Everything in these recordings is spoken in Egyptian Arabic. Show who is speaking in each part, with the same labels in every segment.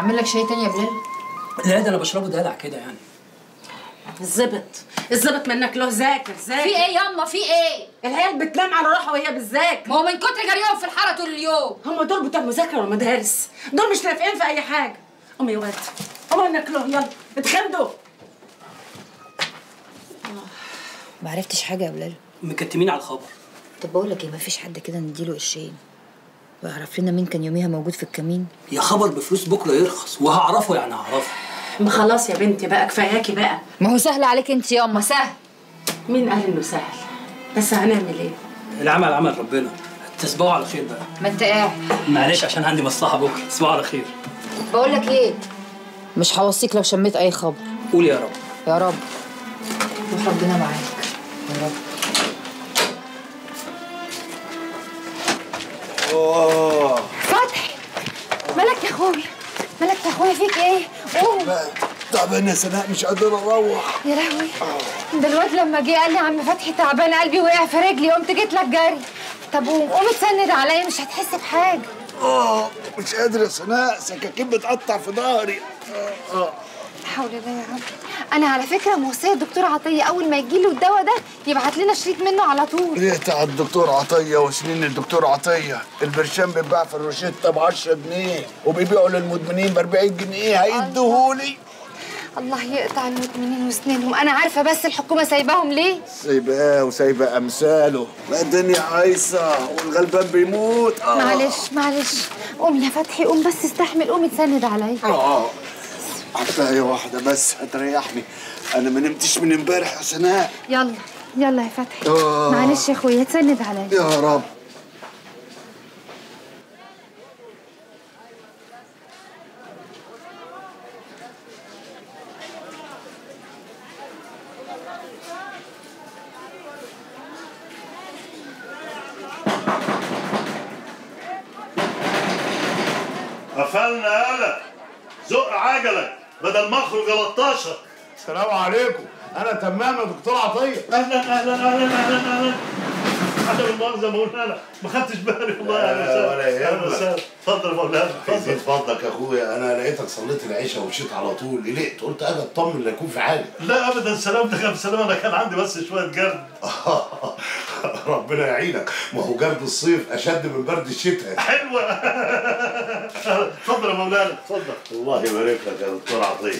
Speaker 1: اعمل لك شاي تاني يا بلال
Speaker 2: لا ده انا بشربه دلع كده يعني
Speaker 3: الزبط الزبط منك له ذاكر ذاكر
Speaker 1: في ايه ياما في ايه
Speaker 3: العيال بتنام على روحها وهي بالذاكر
Speaker 1: ما هو من كتر جريهم في الحاره طول اليوم
Speaker 3: هم دول بتوع مذاكره ومدارس دول مش نافعين في اي حاجه قوم يا ولد قوم منك له يلا اتخمدوا
Speaker 4: ما عرفتش حاجه يا بلال
Speaker 2: مكتمين على الخبر
Speaker 4: طب بقول لك ايه ما فيش حد كده نديله قرشين ويعرف لنا مين كان يوميها موجود في الكمين
Speaker 2: يا خبر بفلوس بكره يرخص وهعرفه يعني هعرفه
Speaker 3: ما خلاص يا بنتي بقى كفاياكي بقى
Speaker 4: ما هو سهل عليك انت ياما سهل
Speaker 3: مين قال انه سهل بس هنعمل ايه
Speaker 2: العمل عمل ربنا تصبحوا على خير بقى
Speaker 4: ما انت قاعد
Speaker 2: معلش عشان عندي مصلحه بكره تصبحوا على خير
Speaker 4: بقول لك ايه مش هوصيك لو شميت اي خبر
Speaker 2: قول يا رب
Speaker 4: يا رب روح ربنا معاك يا رب
Speaker 5: اوه
Speaker 6: فتحي مالك يا اخويا مالك يا اخويا فيك ايه قوم
Speaker 5: تعبان يا سناء مش قادر اروح
Speaker 6: يا لهوي ده الواد لما جه قال لي عم فتحي تعبان قلبي وقع في رجلي قمت جيت لك جري طب قوم قوم اتسند عليا مش هتحس بحاجه
Speaker 5: اه مش قادر يا سناء سكاكين بتقطع في ظهري اه اه
Speaker 6: لا حول الله يا رب انا على فكره موصيه الدكتور عطيه اول ما يجي له الدواء ده يبعت لنا شريط منه على طول
Speaker 5: ريت على الدكتور عطيه وسنين الدكتور عطيه البرشام بيتباع في الروشته ب 10 جنيه وبيبيعوا للمدمنين ب 40 جنيه هيديهولي
Speaker 6: الله يقطع المدمنين وسنينهم انا عارفه بس الحكومه سايباهم ليه
Speaker 5: سايباه وسايبه امثاله ما الدنيا عايصه والغلبان بيموت اه
Speaker 6: معلش معلش قوم يا فتحي قوم بس استحمل قوم اتسند عليا
Speaker 5: اه عفاية واحدة بس هتريحني أنا ما نمتش من امبارح يا سناء
Speaker 6: يلا يلا يا فتحي
Speaker 5: آه.
Speaker 6: معلش يا اخويا اتسند عليا
Speaker 5: يا رب
Speaker 7: قفلنا يالا زق عجلك بدل ما اخرج 13
Speaker 5: السلام عليكم أنا تمام يا دكتور عطية
Speaker 7: اهلا اهلا اهلا اهلا اهلا عدم المؤاخذه مولانا ما خدتش بالي والله
Speaker 5: لا،
Speaker 7: اهلا
Speaker 5: ولا
Speaker 7: وسهلا اهلا
Speaker 5: يهمك.
Speaker 7: وسهلا اتفضل يا مولانا
Speaker 5: يزيد
Speaker 7: اتفضل
Speaker 5: فضلك يا أخويا أنا لقيتك صليت العشاء ومشيت على طول قلقت قلت أجي أطمن لا يكون في حاجة
Speaker 7: لا ابدا سلامتك يا سلام انا كان عندي بس شويه جرد
Speaker 5: ربنا يعينك ما هو جرد الصيف أشد من برد الشتاء
Speaker 7: حلوه اتفضل يا مولانا اتفضل
Speaker 5: الله يبارك لك يا دكتور عطية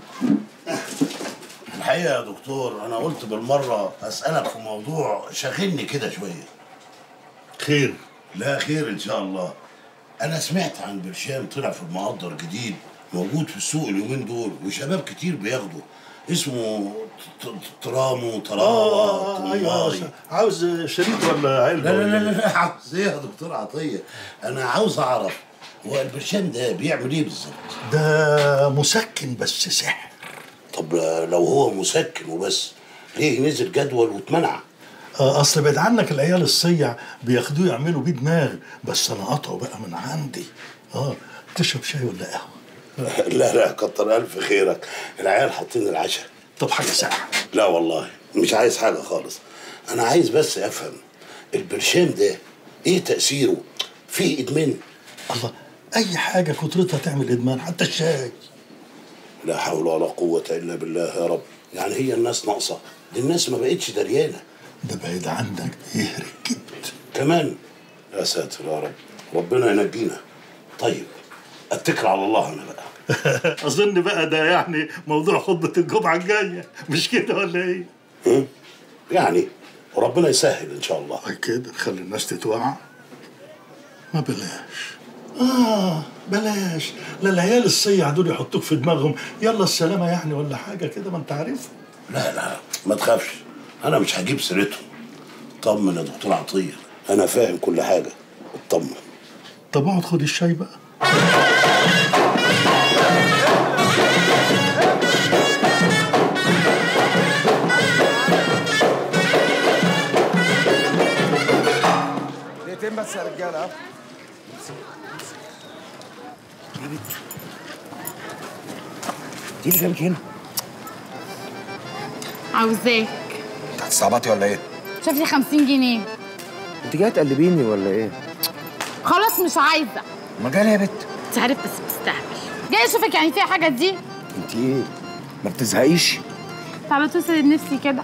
Speaker 5: الحقيقة يا دكتور أنا قلت بالمرة أسألك في موضوع شاغلني كده شوية
Speaker 7: خير
Speaker 5: لا خير ان شاء الله انا سمعت عن برشام طلع في المقدر جديد موجود في السوق اليومين دول وشباب كتير بياخده اسمه ت- ت- ترامو تراوة تنماري
Speaker 7: عاوز شريط ولا علبه
Speaker 5: لا لا لا لا عاوز ايه يا دكتور عطيه انا عاوز اعرف هو البرشام ده بيعمل ايه بالظبط
Speaker 7: ده مسكن بس سحر
Speaker 5: طب لو هو مسكن وبس ليه نزل جدول واتمنع
Speaker 7: آه، اصل بعد عنك العيال الصيع بياخدوه يعملوا بيه دماغ بس انا قطعه بقى من عندي اه تشرب شاي ولا قهوه
Speaker 5: لا لا كتر الف خيرك العيال حاطين العشاء
Speaker 7: طب حاجه ساقعه
Speaker 5: لا والله مش عايز حاجة خالص أنا عايز بس أفهم البرشام ده إيه تأثيره؟ فيه إدمان؟
Speaker 7: الله اي حاجه كترتها تعمل ادمان حتى الشاي
Speaker 5: لا حول ولا قوة إلا بالله يا رب يعني هي الناس ناقصة دي الناس ما بقتش دريانة
Speaker 7: ده بعيد عنك بيهري جد
Speaker 5: كمان يا ساتر يا رب ربنا ينجينا طيب اتكل على الله أنا بقى
Speaker 7: اظن بقى ده يعني موضوع خطبه الجمعه الجايه مش كده ولا ايه
Speaker 5: هم؟ يعني ربنا يسهل إن شاء الله
Speaker 7: كده نخلي الناس تتوعى ما بلاش اه بلاش لا العيال الصيع دول يحطوك في دماغهم يلا السلامه يعني ولا حاجه كده ما انت عارفهم
Speaker 5: لا لا ما تخافش أنا مش هجيب سيرتهم طمن يا دكتور عطية أنا فاهم كل حاجة اطمن
Speaker 7: طب اقعد خد الشاي بقى
Speaker 8: دقيقتين بس يا رجاله ها
Speaker 9: دي اللي جابك هنا
Speaker 10: عاوزاك
Speaker 8: انت هتستعبطي ولا ايه؟
Speaker 10: شوف لي 50 جنيه
Speaker 9: انت جايه تقلبيني ولا ايه؟
Speaker 10: خلاص مش عايزه
Speaker 8: ما جالي يا بت
Speaker 10: انت عارف بس بتستهبل جاي اشوفك يعني فيها حاجه دي
Speaker 9: انت ايه ما بتزهقيش
Speaker 10: تعالى توصل نفسي كده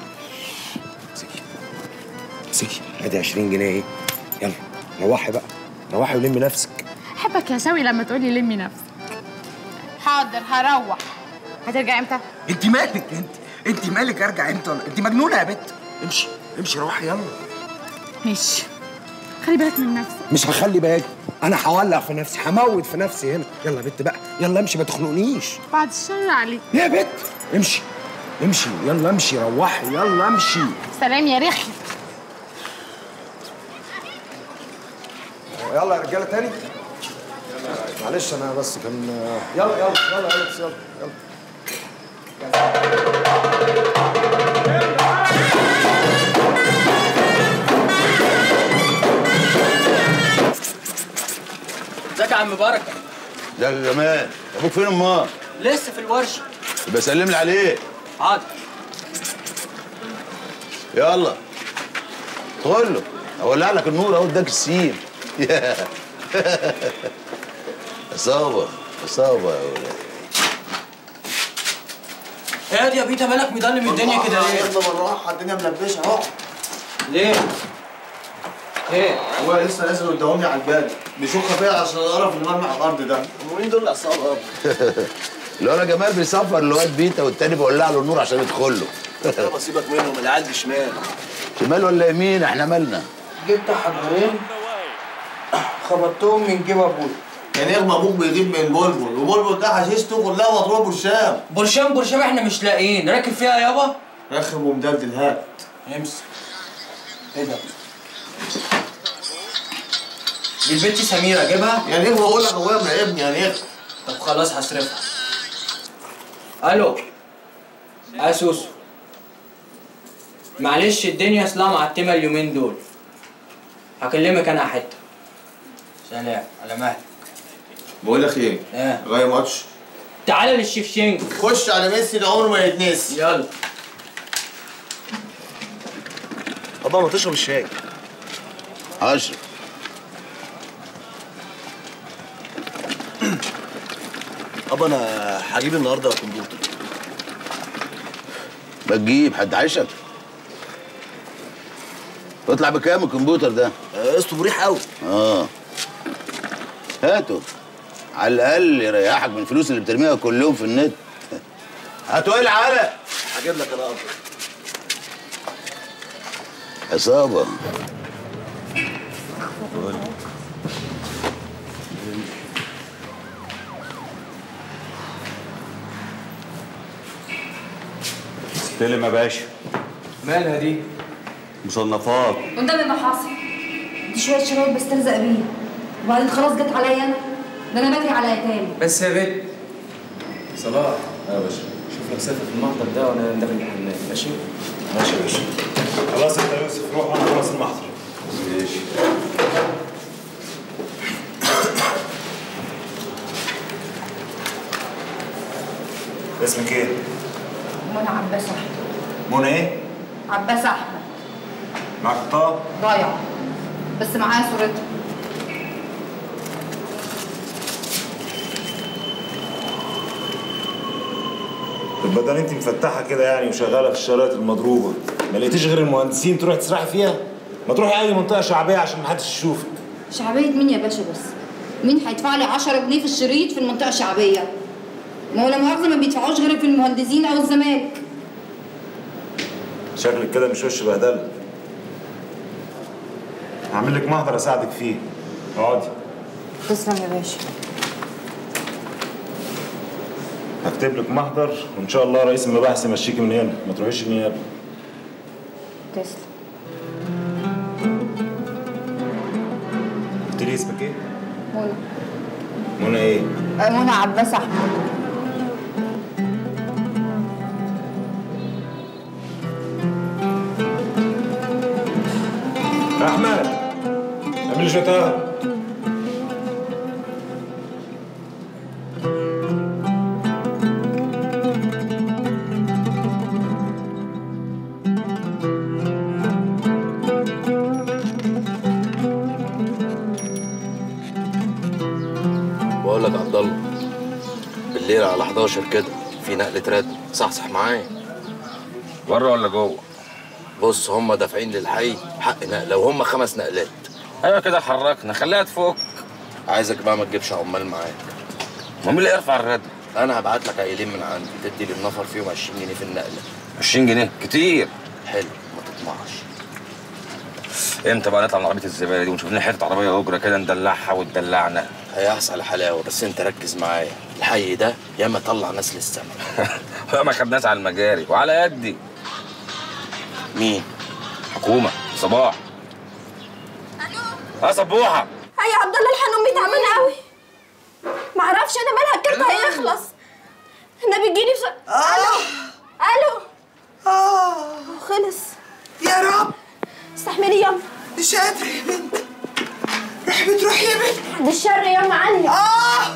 Speaker 9: امسكي ادي 20 جنيه ايه يلا روحي بقى روحي ولمي نفسك
Speaker 10: احبك يا شوي لما تقولي لمي نفسك حاضر هروح هترجع امتى
Speaker 9: انت مالك انت انت مالك ارجع امتى ولا انت مجنونه يا بت امشي امشي روحي يلا
Speaker 10: ماشي خلي بالك من نفسك
Speaker 9: مش هخلي بالي انا هولع في نفسي هموت في نفسي هنا يلا يا بت بقى يلا امشي ما تخنقنيش
Speaker 10: بعد الشر عليك
Speaker 9: يا بت امشي امشي يلا امشي روحي يلا امشي
Speaker 10: سلام يا رخي
Speaker 9: يلا يا رجاله تاني معلش انا بس كان يلا يلا يلا يلا يلا, يلا.
Speaker 2: ازيك يا عم بركه
Speaker 5: ده يا جمال ابوك فين امال
Speaker 2: لسه في الورشه
Speaker 5: يبقى سلم لي عليه
Speaker 2: حاضر
Speaker 5: يلا ادخل له اولع لك النور اهو اداك السين اصابه اصابه يا ولاد
Speaker 2: ايه دي يا بيتا مالك مضلم الدنيا كده ليه؟
Speaker 11: يلا بالراحه الدنيا ملبشه اهو
Speaker 2: ليه؟ ايه؟
Speaker 11: هو لسه نازل قدامي على الباب بيشك فيا عشان القرف اللي مرمي على الارض ده ومين دول اصحاب
Speaker 5: الولا جمال بيصفر الواد بيتا والتاني بيولع له النور عشان يدخل له
Speaker 11: يابا سيبك منهم العيال دي شمال
Speaker 5: شمال ولا يمين احنا مالنا
Speaker 11: جبت حجرين خبطتهم من جيب ابوي كان يغمى ابوك بيجيب من بلبل وبلبل ده حشيشته كلها مضروبه برشام
Speaker 2: برشام برشام احنا مش لاقيين راكب فيها يابا
Speaker 11: رخم ومدلدل هات
Speaker 2: امسك ايه ده؟ دي البنت سميرة اجيبها؟
Speaker 11: يعني ايه بقول لك ابويا من ابني يعني ايه
Speaker 2: طب خلاص هصرفها الو اه سوسو معلش الدنيا اصلها معتمه اليومين دول هكلمك انا حته سلام على مهلك
Speaker 11: بقول لك ايه
Speaker 2: ايه
Speaker 11: غير ماتش
Speaker 2: تعالى للشفشنج
Speaker 11: خش على ميسي ده عمره ما يتنسي
Speaker 2: يلا
Speaker 11: ابا ما تشرب الشاي
Speaker 5: اشرب
Speaker 11: ابا انا هجيب النهارده كمبيوتر
Speaker 5: ما تجيب حد عايشك اطلع بكام الكمبيوتر ده
Speaker 11: قسطه مريح قوي
Speaker 5: اه هاته على الاقل يريحك من الفلوس اللي بترميها كل يوم في النت هاتوا ايه العلق
Speaker 11: هجيب لك انا ابا
Speaker 5: عصابه
Speaker 12: استلم يا باشا
Speaker 2: مالها دي؟
Speaker 12: مصنفات
Speaker 6: قدامي ما حاصل دي شويه شرايط بستلزق بيها وبعدين خلاص جت عليا انا ده انا بجري على ايتام
Speaker 2: بس يا بنت
Speaker 13: صلاح يا باشا شوف لك سافر في المحضر ده وانا داخل الحمام ماشي؟
Speaker 12: ماشي يا باشا خلاص انت يا يوسف روح وانا خلاص المحضر ماشي اسمك ايه؟
Speaker 6: منى عباس احمد
Speaker 12: منى ايه؟
Speaker 6: عباس احمد
Speaker 12: معاك بطاقة؟
Speaker 6: ضايع بس معايا صورتها
Speaker 12: طب بدل انت مفتحة كده يعني وشغالة في الشرايط المضروبة ما لقيتيش غير المهندسين تروحي تسرحي فيها؟ ما تروحي أي منطقة شعبية عشان محدش يشوفك
Speaker 6: شعبيه مين يا باشا بس مين هيدفع لي 10 جنيه في الشريط في المنطقه الشعبيه ما هو لا مؤاخذه ما بيدفعوش غير في المهندسين او الزمالك
Speaker 12: شكلك كده مش وش بهدلة هعمل لك محضر اساعدك فيه اقعدي
Speaker 6: تسلم يا باشا
Speaker 12: هكتب لك محضر وان شاء الله رئيس المباحث يمشيكي من هنا ما تروحيش النيابه
Speaker 6: تسلم
Speaker 12: قلت لي اسمك ايه؟
Speaker 6: منى
Speaker 12: منى ايه؟
Speaker 6: منى عباس احمد
Speaker 12: احمد اعمل لي شويه قهوه
Speaker 5: بقول لك عبد الله
Speaker 14: بالليل على 11 كده في نقلة رد صحصح معايا
Speaker 12: بره ولا جوه؟
Speaker 14: بص هم دافعين للحي حق نقلة وهم خمس نقلات
Speaker 12: ايوه كده حركنا خليها تفك
Speaker 14: عايزك بقى ما تجيبش عمال معاك
Speaker 12: ما مين اللي يرفع الرد؟
Speaker 14: انا هبعت لك عيلين من عندي تدي للنفر فيهم 20 جنيه في النقلة
Speaker 12: 20 جنيه كتير
Speaker 14: حلو ما تطمعش
Speaker 12: امتى بقى نطلع من عربيه الزباله دي ونشوف لنا حته عربيه اجره كده ندلعها وتدلعنا
Speaker 14: هيحصل حلاوه بس انت ركز معايا الحي ده ياما طلع ناس للسما
Speaker 12: ما خدناش على المجاري وعلى قدي
Speaker 14: مين؟
Speaker 12: حكومه صباح اه صبوحه
Speaker 15: هاي يا عبد الله الحن امي تعبانه قوي ما اعرفش انا مالها الكارت هيخلص النبي اديني بس الو الو اه خلص
Speaker 16: يا رب
Speaker 15: استحملي يما
Speaker 16: مش قادرة يا بنت روحي بتروحي يا بنت
Speaker 15: بعد الشر يما عني
Speaker 16: اه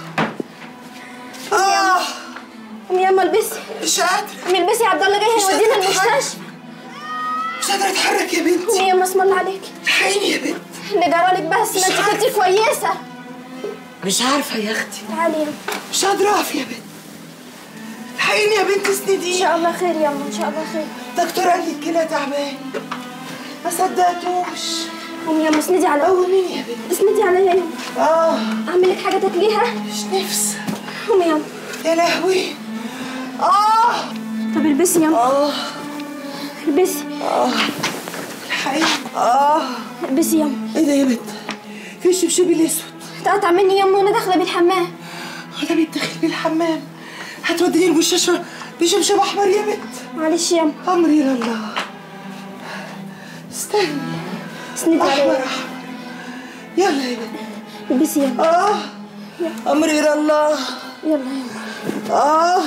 Speaker 16: اه
Speaker 15: قومي يما البسي
Speaker 16: مش قادرة
Speaker 15: قومي البسي يا عبد الله جاي
Speaker 16: مش
Speaker 15: هيودينا
Speaker 16: قادرة أتحرك.
Speaker 15: المستشفى
Speaker 16: مش قادرة اتحرك يا بنتي
Speaker 15: قومي يما اسم الله عليكي
Speaker 16: الحقيني يا بنت
Speaker 15: اللي جرالك بس ما انت كنتي كويسه
Speaker 16: مش عارفة يا اختي
Speaker 15: تعالي يما
Speaker 16: مش قادرة اقف يا بنت الحقيني يا بنت اسندي
Speaker 15: ان شاء الله خير يما ان شاء الله خير
Speaker 16: دكتور قال لي الكلى تعبان ما صدقتوش
Speaker 15: قومي يما اسندي على
Speaker 16: قوميني يا بنت
Speaker 15: اسندي عليا يما
Speaker 16: اه
Speaker 15: اعمل لك حاجه تاكليها
Speaker 16: مش نفس
Speaker 15: قومي يما
Speaker 16: يا لهوي اه
Speaker 15: طب البسي يما
Speaker 16: اه
Speaker 15: البسي
Speaker 16: اه الحقيقي اه
Speaker 15: البسي يما
Speaker 16: ايه ده يا بنت في الشبشب الاسود
Speaker 15: اتقطع مني يما وانا داخله بالحمام
Speaker 16: انا بتدخل بالحمام هتوديني المستشفى بشبشب احمر يا بنت
Speaker 15: معلش يما
Speaker 16: امري لله استني
Speaker 15: اسندي
Speaker 16: احمر
Speaker 15: عليا
Speaker 16: احمر يلا يا بنت
Speaker 15: البسي يما
Speaker 16: اه امري لله
Speaker 15: يلا يما
Speaker 16: اه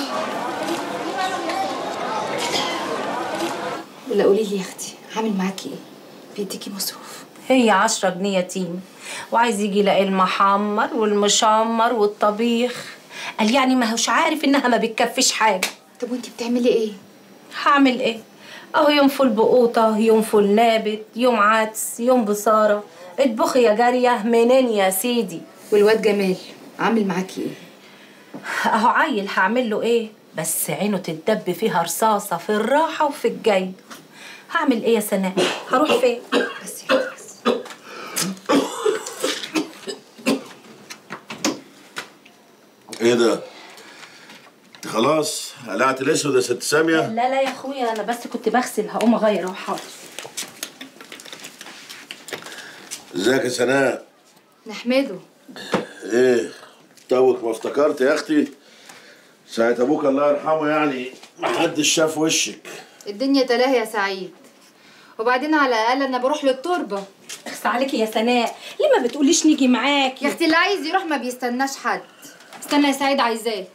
Speaker 6: ولا قولي لي يا اختي عامل معاكي ايه بيديكي مصروف
Speaker 3: هي عشرة جنيه يتيم وعايز يجي يلاقي المحمر والمشمر والطبيخ قال يعني ما هوش عارف انها ما بتكفيش حاجه
Speaker 6: طب وانت بتعملي ايه
Speaker 3: هعمل ايه اهو يوم فول بقوطه يوم فول نابت يوم عدس يوم بصاره اطبخي يا جاريه منين يا سيدي
Speaker 6: والواد جمال عامل معاكي ايه
Speaker 3: اهو عيل هعمل له ايه بس عينه تتدب فيها رصاصه في الراحه وفي الجاي هعمل ايه يا سناء هروح فين
Speaker 6: بس يا اختي بس
Speaker 5: ايه ده؟ انت خلاص قلعت الاسود يا ست ساميه؟
Speaker 3: لا لا يا اخويا انا بس كنت بغسل هقوم اغير اهو حاضر
Speaker 5: ازيك يا سناء؟
Speaker 6: نحمده
Speaker 5: ايه؟ توك ما افتكرت يا اختي؟ ساعة ابوك الله يرحمه يعني محدش شاف وشك
Speaker 6: الدنيا تلاه يا سعيد وبعدين على الاقل انا بروح للتربه
Speaker 3: اخس عليكي يا سناء ليه ما بتقوليش نيجي معاكي
Speaker 6: يا اختي اللي عايز يروح ما بيستناش حد استنى يا سعيد عايزاه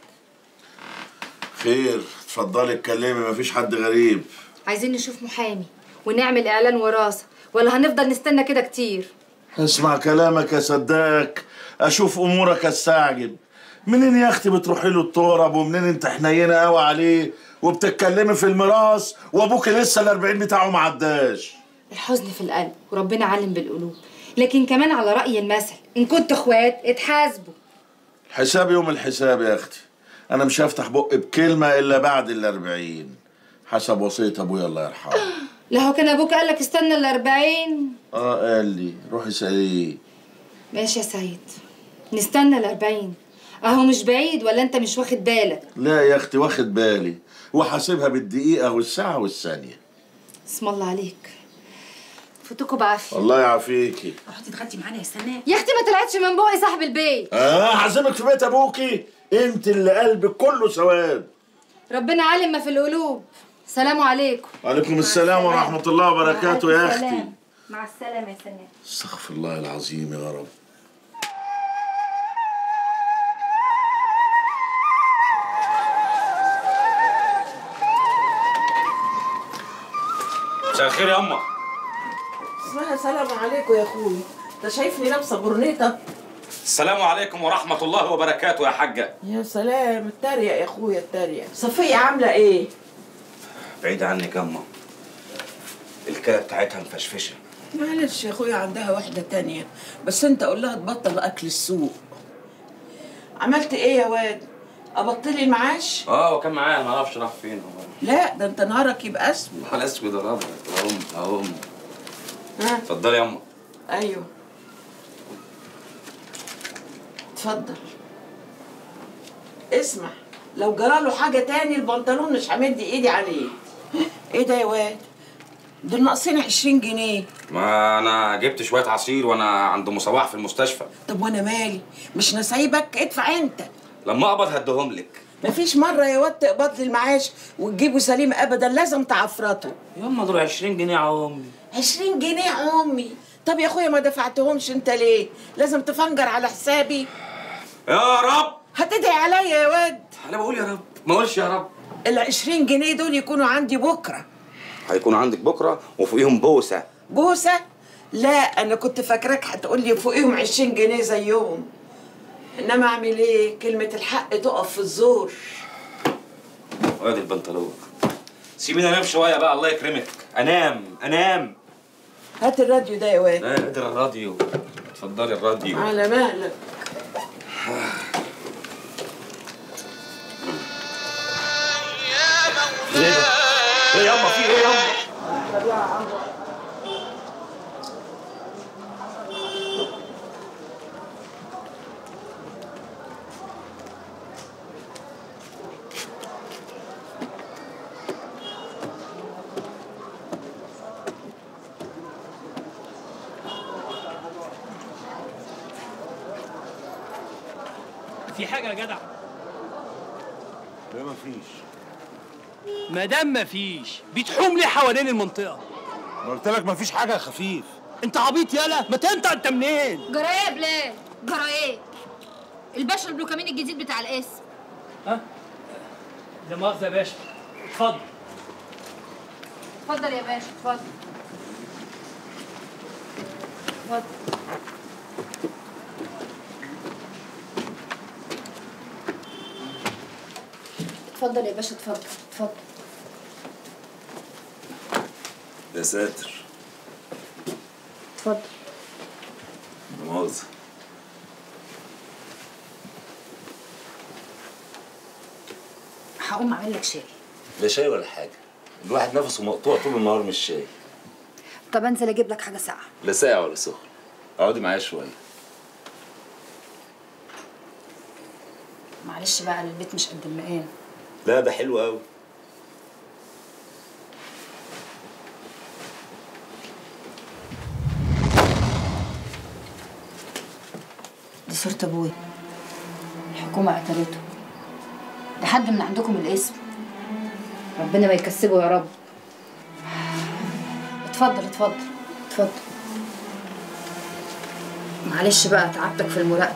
Speaker 5: خير اتفضلي اتكلمي مفيش حد غريب
Speaker 6: عايزين نشوف محامي ونعمل اعلان وراثه ولا هنفضل نستنى كده كتير
Speaker 5: اسمع كلامك يا صداك اشوف امورك استعجب منين يا اختي بتروحي له الترب ومنين انت حنينه قوي عليه وبتتكلمي في الميراث وابوك لسه الأربعين بتاعه ما عداش
Speaker 6: الحزن في القلب وربنا علم بالقلوب لكن كمان على رأي المثل إن كنتوا اخوات اتحاسبوا
Speaker 5: حساب يوم الحساب يا اختي انا مش هفتح بقي بكلمه الا بعد الأربعين حسب وصيه ابويا الله يرحمه
Speaker 6: لا هو كان أبوك قال لك استنى الأربعين
Speaker 5: اه قال لي روحي اساليه
Speaker 6: ماشي يا سعيد نستنى الأربعين أهو مش بعيد ولا أنت مش واخد بالك
Speaker 5: لا يا اختي واخد بالي وحاسبها بالدقيقه والساعه والثانيه
Speaker 6: اسم الله عليك فوتكوا بعافية
Speaker 5: الله يعافيكي
Speaker 3: اقعدي اتغدي معانا يا سناء
Speaker 6: يا أختي ما طلعتش من بوقي صاحب البيت
Speaker 5: اه عزمك في بيت ابوكي انت اللي قلبك كله سواد
Speaker 6: ربنا علم ما في القلوب سلام عليكم
Speaker 5: وعليكم السلام ورحمه الله وبركاته يا اختي
Speaker 3: مع السلامه يا سناء
Speaker 5: استغفر الله العظيم يا رب
Speaker 12: مساء الخير يا اما
Speaker 17: اسمها سلام عليكم يا اخوي انت شايفني لابسه برنيطه
Speaker 12: السلام عليكم ورحمه الله وبركاته يا حاجه
Speaker 17: يا سلام اتريق يا اخويا اتريق صفيه عامله ايه
Speaker 12: بعيد عنك يا اما الكلى بتاعتها مفشفشه
Speaker 17: معلش يا اخويا عندها واحده تانية بس انت قول لها تبطل اكل السوق عملت ايه يا واد ابطلي المعاش
Speaker 13: اه هو كان معايا ما اعرفش راح فين هو
Speaker 17: لا ده انت نهارك يبقى اسود
Speaker 13: على اسود يا رب اهم اهم
Speaker 17: ها
Speaker 13: اتفضلي يا امه
Speaker 17: ايوه اتفضل اسمع لو جراله حاجة تاني البنطلون مش همد ايدي عليه ايه ده يا واد دول ناقصين 20 جنيه
Speaker 13: ما انا جبت شويه عصير وانا عند ام صباح في المستشفى
Speaker 17: طب وانا مالي مش نسايبك ادفع انت
Speaker 13: لما اقبض هديهم لك
Speaker 17: مفيش مرة يا واد تقبض لي المعاش وتجيبه سليم ابدا لازم تعفرته
Speaker 13: يما دول 20 جنيه يا امي
Speaker 17: 20 جنيه يا امي طب يا اخويا ما دفعتهمش انت ليه لازم تفنجر على حسابي
Speaker 13: يا رب
Speaker 17: هتدعي عليا يا واد
Speaker 13: انا بقول يا رب ما اقولش يا رب
Speaker 17: ال 20 جنيه دول يكونوا عندي بكره
Speaker 13: هيكون عندك بكره وفوقيهم بوسه
Speaker 17: بوسه لا انا كنت فاكراك هتقول لي فوقيهم 20 جنيه زيهم انما اعمل ايه كلمه الحق تقف في الزور
Speaker 13: وادي البنطلون سيبيني انام شويه بقى الله يكرمك انام انام
Speaker 17: هات الراديو ده يا واد
Speaker 13: لا قدر الراديو اتفضلي الراديو
Speaker 17: على مهلك
Speaker 13: ايه ده؟ ايه ياما في ايه ياما؟
Speaker 18: في حاجة يا جدع
Speaker 7: لا مفيش
Speaker 18: ما دام مفيش بتحوم ليه حوالين المنطقة؟
Speaker 7: ما قلت لك مفيش حاجه يا خفيف
Speaker 18: انت عبيط يالا ما تنطق انت منين؟
Speaker 6: جرى ايه يا بلال؟ جرى ايه؟ الباشا البلوكامين الجديد بتاع القسم
Speaker 18: ها؟ لا مؤاخذة يا باشا اتفضل
Speaker 6: اتفضل يا باشا اتفضل اتفضل اتفضل يا باشا اتفضل اتفضل
Speaker 12: يا ساتر
Speaker 6: اتفضل
Speaker 12: لا مؤاخذة
Speaker 4: هقوم اعمل لك شاي
Speaker 12: لا شاي ولا حاجة الواحد نفسه مقطوع طول النهار من الشاي
Speaker 4: طب انزل اجيب لك حاجه ساقعه
Speaker 12: لا ساقع ولا سخن اقعدي معايا شوية
Speaker 4: معلش بقى البيت مش قد المقام
Speaker 12: لا ده حلو قوي
Speaker 4: دي صورة ابويا الحكومة اعترته ده حد من عندكم الاسم ربنا ما يكسبه يا رب اتفضل اتفضل اتفضل معلش بقى تعبتك في المراقبة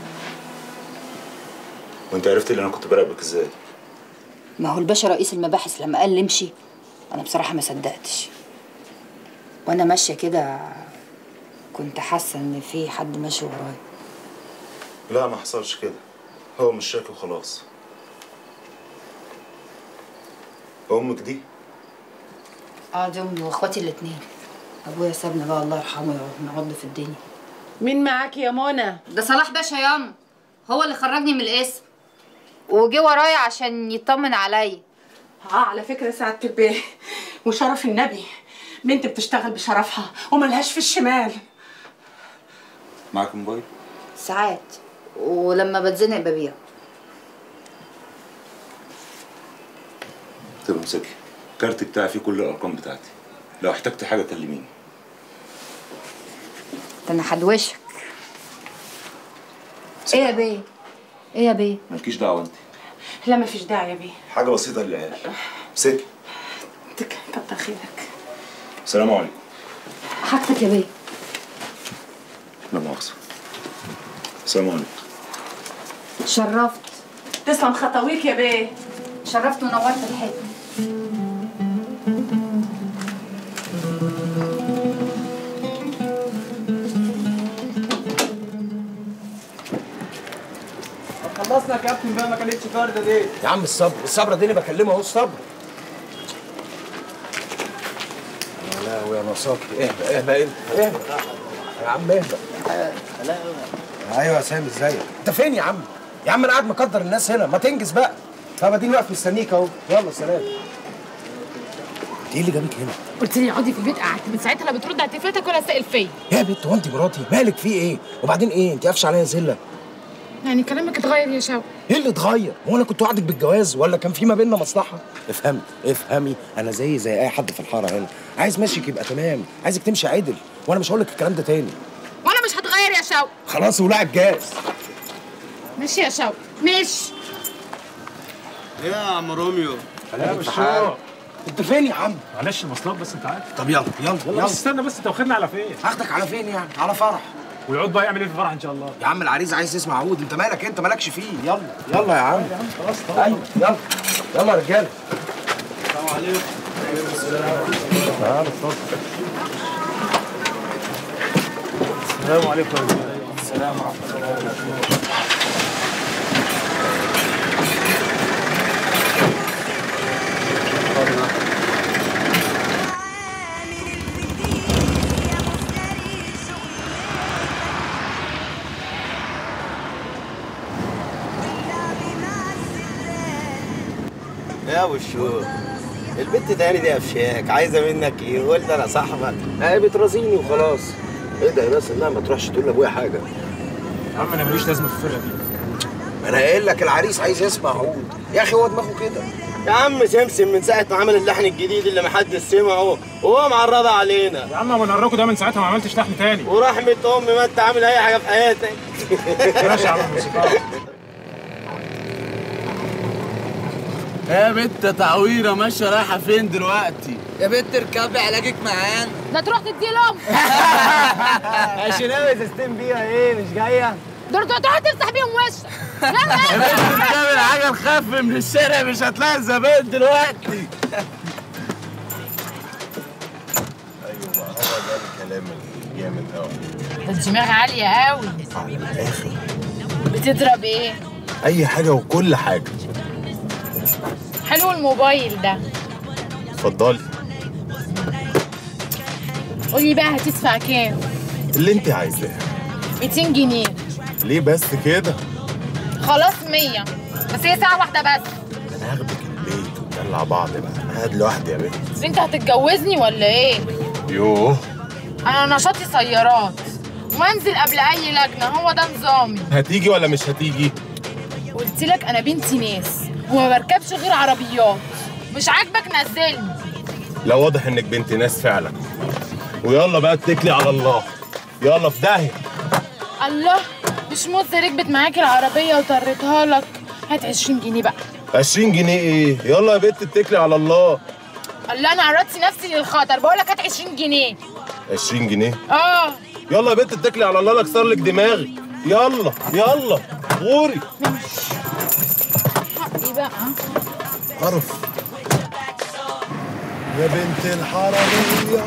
Speaker 12: وانت عرفت اللي انا كنت براقبك ازاي
Speaker 4: ما هو الباشا رئيس المباحث لما قال لي امشي انا بصراحة ما صدقتش وانا ماشية كده كنت حاسة ان في حد ماشي ورايا
Speaker 12: لا ما حصلش كده هو مش شاكي وخلاص امك دي
Speaker 4: اه دي امي واخواتي الاتنين ابويا سابنا بقى الله يرحمه يقعد نعض في الدنيا
Speaker 17: مين معاك يا منى
Speaker 6: ده صلاح باشا ياما هو اللي خرجني من القسم وجي ورايا عشان يطمن عليا
Speaker 17: اه على فكره سعاده البيه وشرف النبي بنت بتشتغل بشرفها وملهاش في الشمال
Speaker 12: معاك موبايل
Speaker 4: ساعات ولما بتزنق ببيع
Speaker 12: طب امسكي الكارت بتاعي فيه كل الارقام بتاعتي لو احتجت حاجه كلميني
Speaker 4: ده انا هدوشك ايه يا بيه ايه يا بيه
Speaker 12: مالكيش دعوه انت
Speaker 17: لا مفيش داعي يا بيه
Speaker 12: حاجه بسيطه للعيال امسكي
Speaker 17: تك- كتر خيرك
Speaker 12: السلام عليكم
Speaker 4: حاجتك يا بيه
Speaker 12: لا مؤاخذه السلام عليكم
Speaker 6: شرفت
Speaker 17: تسلم خطويك يا بيه
Speaker 6: شرفت ونورت الحته
Speaker 2: خلصنا يا كابتن بقى ما كانتش فارده دي
Speaker 19: يا عم الصبر الصبر دي اللي بكلمه اهو الصبر يا لهوي يا نصاكي اهدى اهدى انت اهدى يا عم اهدى ايوه يا سامي ازيك انت فين يا عم يا عم انا قاعد مقدر الناس هنا ما تنجز بقى
Speaker 9: طب اديني واقف مستنيك اهو يلا سلام انت ايه اللي جابك هنا؟
Speaker 10: قلت لي اقعدي في البيت قعدت من ساعتها لا بترد على تليفوناتك ولا سائل فيا
Speaker 9: يا بنت هو انت مراتي مالك في ايه؟ وبعدين ايه؟ انت قافشه عليا زله
Speaker 10: يعني كلامك اتغير يا شوقي
Speaker 9: ايه اللي اتغير؟ هو انا كنت وعدك بالجواز ولا كان في ما بيننا مصلحه؟ افهمي افهمي انا زي زي اي حد في الحاره هنا عايز مشيك يبقى تمام عايزك تمشي عدل وانا مش هقول لك الكلام ده تاني
Speaker 10: وانا مش هتغير يا شوقي
Speaker 9: خلاص ولعب جاز
Speaker 10: ماشي يا شوقي ماشي
Speaker 11: ايه يا عم روميو
Speaker 7: لا مش شو
Speaker 9: انت فين يا عم؟
Speaker 7: معلش المواصلات بس انت عارف
Speaker 9: طب يلا يلا
Speaker 7: يلا بس استنى بس انت واخدنا على فين؟
Speaker 9: هاخدك على فين يعني؟ على فرح
Speaker 7: ويقعد بقى يعمل ايه في الفرح ان شاء الله؟
Speaker 9: يا عم العريس عايز يسمع عود انت مالك انت مالكش فيه يلا يلا يا عم
Speaker 7: يا عم خلاص
Speaker 9: ايوه يلا يلا يا رجاله
Speaker 11: السلام عليكم
Speaker 7: تعالى اتفضل السلام عليكم يا رجاله
Speaker 11: السلام ورحمه الله وبركاته
Speaker 20: يا ابو الشوق البنت تاني دي افشاك عايزه منك ايه قول لي انا صاحبك هي بترازيني وخلاص ايه ده يا ناس لا ما تروحش تقول لابويا حاجه
Speaker 7: يا عم انا ماليش لازمه في الفرقه دي
Speaker 9: ما انا قايل لك العريس عايز يسمع عود يا اخي هو دماغه كده
Speaker 20: يا عم سمسم من ساعه ما عمل اللحن الجديد اللي محدش سمعه وهو معرضه علينا
Speaker 7: يا عم انا نراكوا ده من ساعتها ما عملتش لحن تاني
Speaker 20: ورحمه امي ما انت عامل اي حاجه في حياتك
Speaker 7: ماشي يا عم الموسيقار
Speaker 11: يا بنت تعويره ماشيه رايحه فين دلوقتي
Speaker 21: يا بنت اركبي علاجك معانا
Speaker 10: لا تروح تدي لهم
Speaker 20: عشان ناوي تستلم بيها ايه مش جايه
Speaker 10: دول تروح تفتح بيهم وشك
Speaker 11: يا بنت بتعمل حاجه نخف من الشارع مش هتلاقي الزبائن دلوقتي
Speaker 12: ايوه بقى هو ده الكلام الجامد قوي
Speaker 10: ده الدماغ عالية قوي بتضرب ايه؟
Speaker 12: اي حاجه وكل حاجه
Speaker 10: حلو الموبايل ده
Speaker 12: اتفضلي
Speaker 10: قولي بقى هتدفع كام؟
Speaker 12: اللي انت عايزاه
Speaker 10: 200 جنيه
Speaker 12: ليه بس كده
Speaker 10: خلاص 100 بس هي ساعة واحدة بس
Speaker 12: انا هاخدك البيت وندلع بعض بقى انا قاعد لوحدي يا بنت
Speaker 10: بس انت هتتجوزني ولا ايه؟
Speaker 12: يوه
Speaker 10: انا نشاطي سيارات وانزل قبل اي لجنة هو ده نظامي
Speaker 12: هتيجي ولا مش هتيجي
Speaker 10: قلت لك انا بنتي ناس وما بركبش غير عربيات مش عاجبك نزلني
Speaker 12: لا واضح انك بنت ناس فعلا ويلا بقى اتكلي على الله يلا في داهيه
Speaker 10: الله مش موزة ركبت معاكي العربية وطريتها لك هات 20 جنيه بقى
Speaker 12: 20 جنيه ايه يلا يا بنت اتكلي على الله
Speaker 10: الله انا عرضت نفسي للخطر بقول لك هات 20 جنيه
Speaker 12: 20 جنيه
Speaker 10: اه
Speaker 12: يلا يا بنت اتكلي على الله لا اكسر لك دماغي يلا يلا غوري
Speaker 10: حقي بقى
Speaker 12: قرف
Speaker 7: يا بنت الحرامية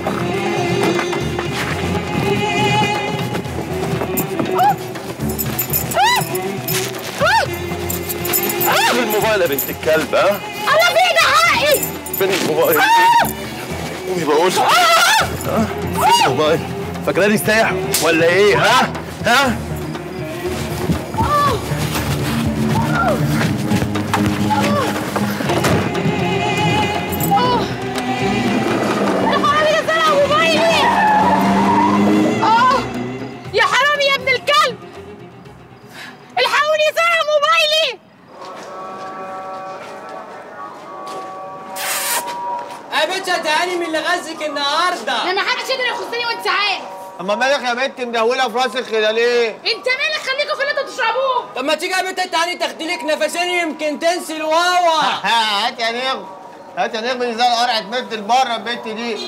Speaker 14: فين الموبايل يا بنت الكلب ها؟
Speaker 15: انا في ايدي حقي
Speaker 14: فين الموبايل؟ قومي بقول ها؟ فين الموبايل؟ فاكراني سايح ولا ايه ها؟ ها؟
Speaker 10: الحرامي ده سرق موبايلي اه يا حرامي يا ابن الكلب الحقوني سرق موبايلي
Speaker 11: يا بنت هتهاني من اللي غزك النهارده
Speaker 10: انا ما حدش يقدر يخصني وانت عارف
Speaker 20: اما مالك يا بنت مدهوله في راسك كده ليه؟
Speaker 10: انت مالك خليكوا في اللي انتوا تشربوه
Speaker 11: طب ما تيجي يا بنت تهاني تاخدي لك نفسين يمكن تنسي الواوا
Speaker 20: هات يا نجم هات يا نجم زي القرع تمد لبره البنت دي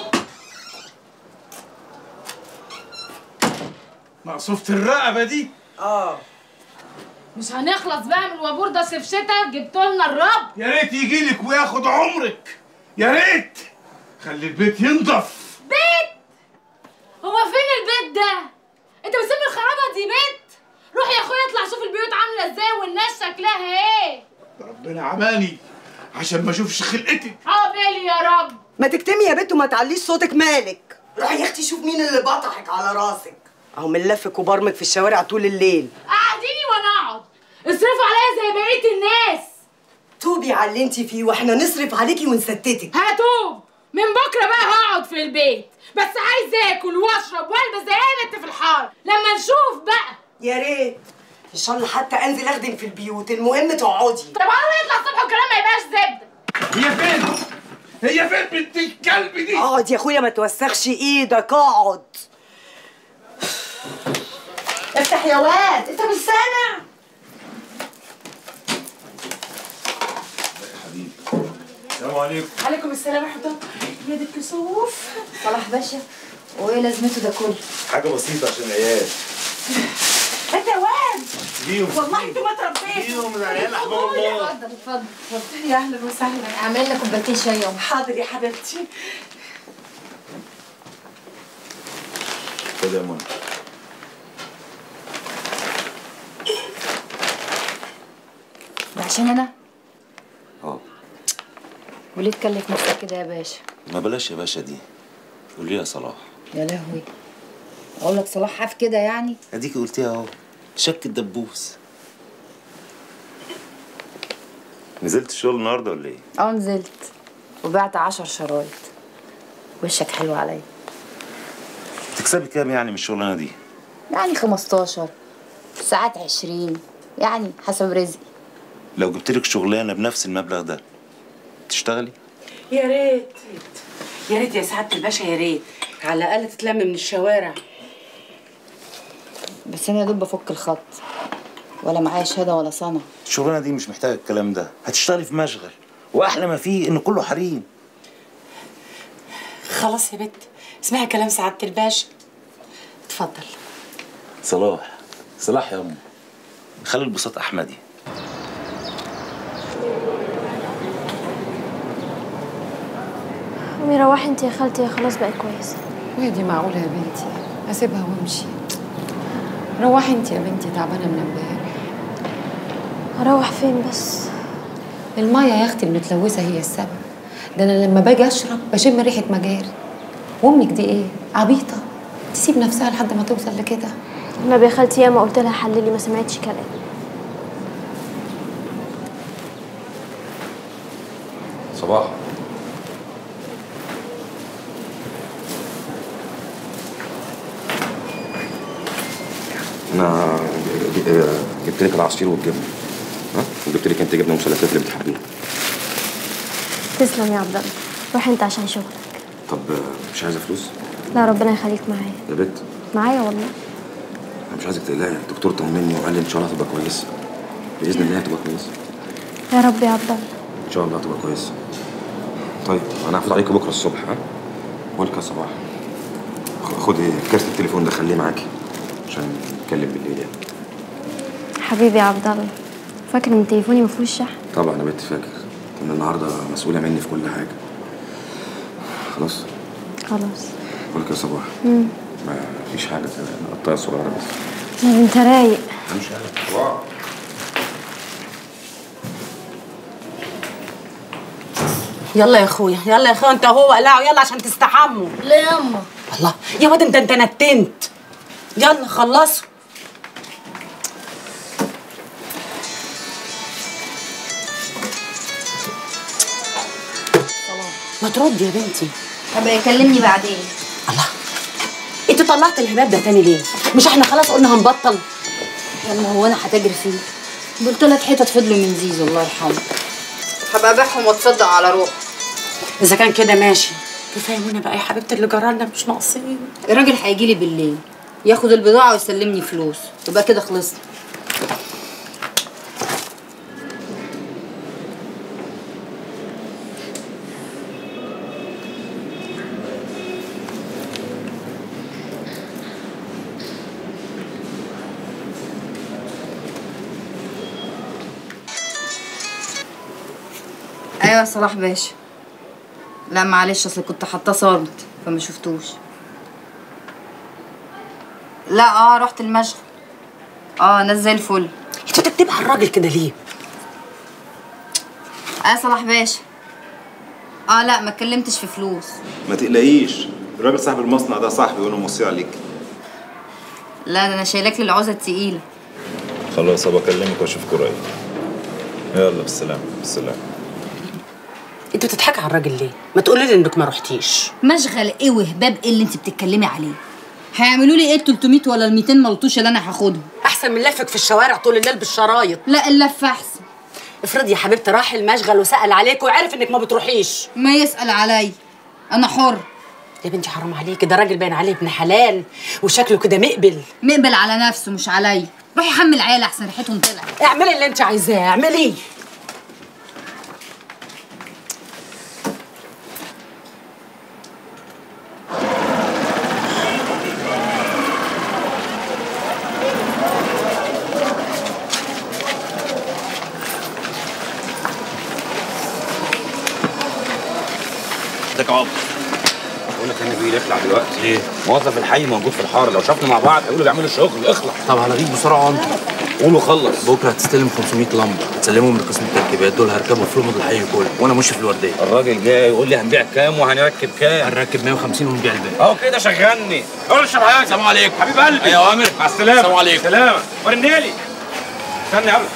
Speaker 7: مقصوفة الرقبة دي
Speaker 10: اه مش هنخلص بقى من الوابور ده صيف شتا جبتوا لنا الرب
Speaker 7: يا ريت يجي لك وياخد عمرك يا ريت خلي البيت ينضف
Speaker 10: بيت هو فين البيت ده انت بتسمي الخرابه دي بيت روح يا اخويا اطلع شوف البيوت عامله ازاي والناس شكلها ايه
Speaker 7: ربنا عماني عشان ما اشوفش خلقتك
Speaker 10: عقبالي يا رب
Speaker 22: ما تكتمي يا بنت وما تعليش صوتك مالك روحي يا اختي شوف مين اللي بطحك على راسك اهو ملفك وبرمك في الشوارع طول الليل
Speaker 10: قعديني وانا اقعد اصرفوا عليا زي بقيه الناس
Speaker 22: توبي على اللي انت فيه واحنا نصرف عليكي ونستتك
Speaker 10: هتوب من بكره بقى هقعد في البيت بس عايز اكل واشرب والبس زي اي بنت في الحاره لما نشوف بقى
Speaker 22: يا ريت ان شاء الله حتى انزل اخدم في البيوت المهم تقعدي
Speaker 10: طب انا يطلع الصبح والكلام ما يبقاش زبده
Speaker 7: هي فين؟ هي فين بنت الكلب دي؟
Speaker 22: اقعد يا اخويا ما توسخش ايدك اقعد افتح يا واد انت مش سامع
Speaker 12: السلام عليكم
Speaker 10: عليكم السلام ورحمه الله يا دي الكسوف
Speaker 6: صلاح باشا وايه لازمته ده كله
Speaker 12: حاجه بسيطه عشان العيال
Speaker 22: انت يا واد
Speaker 12: بيهم
Speaker 22: والله انتوا ما تربيتوا
Speaker 12: بيهم العيال احباب الله
Speaker 6: اتفضل اتفضل اتفضل
Speaker 22: يا اهلا وسهلا
Speaker 6: اعمل لنا كوبايتين شاي يوم
Speaker 22: حاضر يا حبيبتي
Speaker 12: خد يا منى
Speaker 6: ده عشان انا
Speaker 13: اه
Speaker 6: وليه تكلف نفسك كده يا باشا
Speaker 13: ما بلاش يا باشا دي قول لي يا صلاح
Speaker 6: يا لهوي اقول لك صلاح حاف كده يعني
Speaker 13: اديكي قلتيها اهو شك الدبوس نزلت الشغل النهارده ولا ايه؟
Speaker 6: اه نزلت وبعت عشر شرايط وشك حلو عليا
Speaker 13: تكسبي كام يعني من الشغلانه دي؟
Speaker 6: يعني 15 ساعات 20 يعني حسب رزقي
Speaker 13: لو جبت لك شغلانه بنفس المبلغ ده تشتغلي؟
Speaker 22: يا ريت يا ريت يا سعاده الباشا يا ريت على الاقل تتلم من الشوارع
Speaker 6: بس انا يا دوب بفك الخط ولا معايا شهاده ولا صنع
Speaker 13: الشغلانه دي مش محتاجه الكلام ده هتشتغلي في مشغل واحلى ما فيه ان كله حريم
Speaker 22: خلاص يا بت اسمعي كلام سعاده الباشا اتفضل
Speaker 13: صلاح صلاح يا ام خلي البساط احمدي
Speaker 15: أمي روحي انت يا خالتي يا خلاص بقت كويسة
Speaker 1: وهي دي معقولة يا بنتي أسيبها وأمشي روحي انت يا بنتي تعبانة من امبارح
Speaker 15: أروح فين بس
Speaker 1: المية يا أختي المتلوثة هي السبب ده أنا لما باجي أشرب بشم ريحة مجاري وأمك دي إيه؟ عبيطة تسيب نفسها لحد ما توصل لكده
Speaker 15: النبي يا خالتي ياما قلت لها حللي ما سمعتش كلام
Speaker 13: صباح
Speaker 8: انا ج- ج- جبت لك العصير والجبنه ها وجبت لك انت جبنه مثلثات اللي بتحبيها
Speaker 15: تسلم يا عبد الله روح انت عشان شغلك
Speaker 8: طب مش عايزه فلوس
Speaker 15: لا ربنا يخليك معايا
Speaker 8: يا بت
Speaker 15: معايا والله
Speaker 8: انا مش عايزك تقلقي الدكتور طمني وقال لي ان شاء الله هتبقى كويسه باذن الله هتبقى كويسه
Speaker 15: يا رب يا عبد الله
Speaker 8: ان شاء الله هتبقى كويسه طيب انا هفوت عليكم بكره الصبح ها بقول لك يا صباح خ- خدي كارت التليفون ده خليه معاكي عشان نتكلم بالليل يعني
Speaker 15: حبيبي يا عبد الله فاكر ان تليفوني ما فيهوش شحن
Speaker 8: طبعا يا بنت فاكر من النهارده مسؤوله مني في كل حاجه خلاص
Speaker 15: خلاص
Speaker 8: بقول لك يا صباح
Speaker 15: امم
Speaker 8: ما فيش حاجه قطايه صغيره بس
Speaker 15: انت رايق
Speaker 8: مش عارف صباح
Speaker 22: يلا يا اخويا يلا يا اخويا انت وهو قلعوا يلا عشان تستحموا
Speaker 15: لا يا اما
Speaker 22: الله يا واد انت انت نتنت يلا خلصوا ما تردي يا بنتي
Speaker 6: طب يكلمني بعدين
Speaker 22: انت طلعت الهباب ده تاني ليه مش احنا خلاص قلنا هنبطل
Speaker 6: يلا هو انا هتجري فيه دول تلات حتت فضلوا من زيزو الله يرحمه هبقى ابيعهم واتصدق على روحي
Speaker 22: اذا كان كده ماشي كفايه منى بقى يا حبيبتي اللي جرالنا مش ناقصين
Speaker 6: الراجل هيجي لي بالليل ياخد البضاعه ويسلمني فلوس يبقى كده خلصنا ايوه يا صلاح باشا لا معلش اصل كنت حاطاه صامت فما شفتوش لا اه رحت المشغل اه ناس زي الفل
Speaker 22: انت بتكتب على الراجل كده ليه
Speaker 6: اه يا صلاح باشا اه لا ما اتكلمتش في فلوس
Speaker 12: ما تقلقيش الراجل صاحب المصنع ده صاحبي وانا موصي عليك
Speaker 6: لا ده انا شايلاك للعوزه التقيله
Speaker 12: خلاص ابقى اكلمك واشوفك قريب يلا بالسلامه بالسلامه
Speaker 3: انت بتضحكي على الراجل ليه؟ ما تقولي لي انك ما رحتيش
Speaker 6: مشغل ايه وهباب ايه اللي انت بتتكلمي عليه هيعملوا لي ايه ال 300 ولا ال 200 ملطوش اللي انا هاخدهم
Speaker 3: احسن من لفك في الشوارع طول الليل بالشرايط
Speaker 6: لا اللف احسن
Speaker 3: افرضي يا حبيبتي راح المشغل وسال عليك وعرف انك ما بتروحيش
Speaker 6: ما يسال عليا انا حر
Speaker 3: يا بنتي حرام عليكي ده راجل باين عليه ابن حلال وشكله كده مقبل
Speaker 6: مقبل على نفسه مش عليا روحي حمل عيال احسن ريحتهم طلعت
Speaker 3: اعملي اللي انت عايزاه اعملي
Speaker 8: ازيك يا عمر بقول لك انا بيه يطلع دلوقتي ايه موظف الحي موجود في الحاره لو شافنا مع بعض هيقولوا بيعملوا شغل اخلع
Speaker 16: طب هلغيك بسرعه انت
Speaker 8: قولوا خلص
Speaker 16: بكره هتستلم 500 لمبه هتسلمهم لقسم التركيبات دول هركبوا في لمض الحي كله وانا ماشي في الورديه
Speaker 8: الراجل جاي يقول لي هنبيع كام وهنركب كام
Speaker 16: هنركب 150 ونبيع الباقي
Speaker 8: اهو كده شغلني قول اشرب حاجه السلام عليكم حبيب قلبي
Speaker 16: أيوة يا عامر.
Speaker 8: مع السلامه
Speaker 16: السلام عليكم.
Speaker 8: سلامه ورنيلي استنى يلا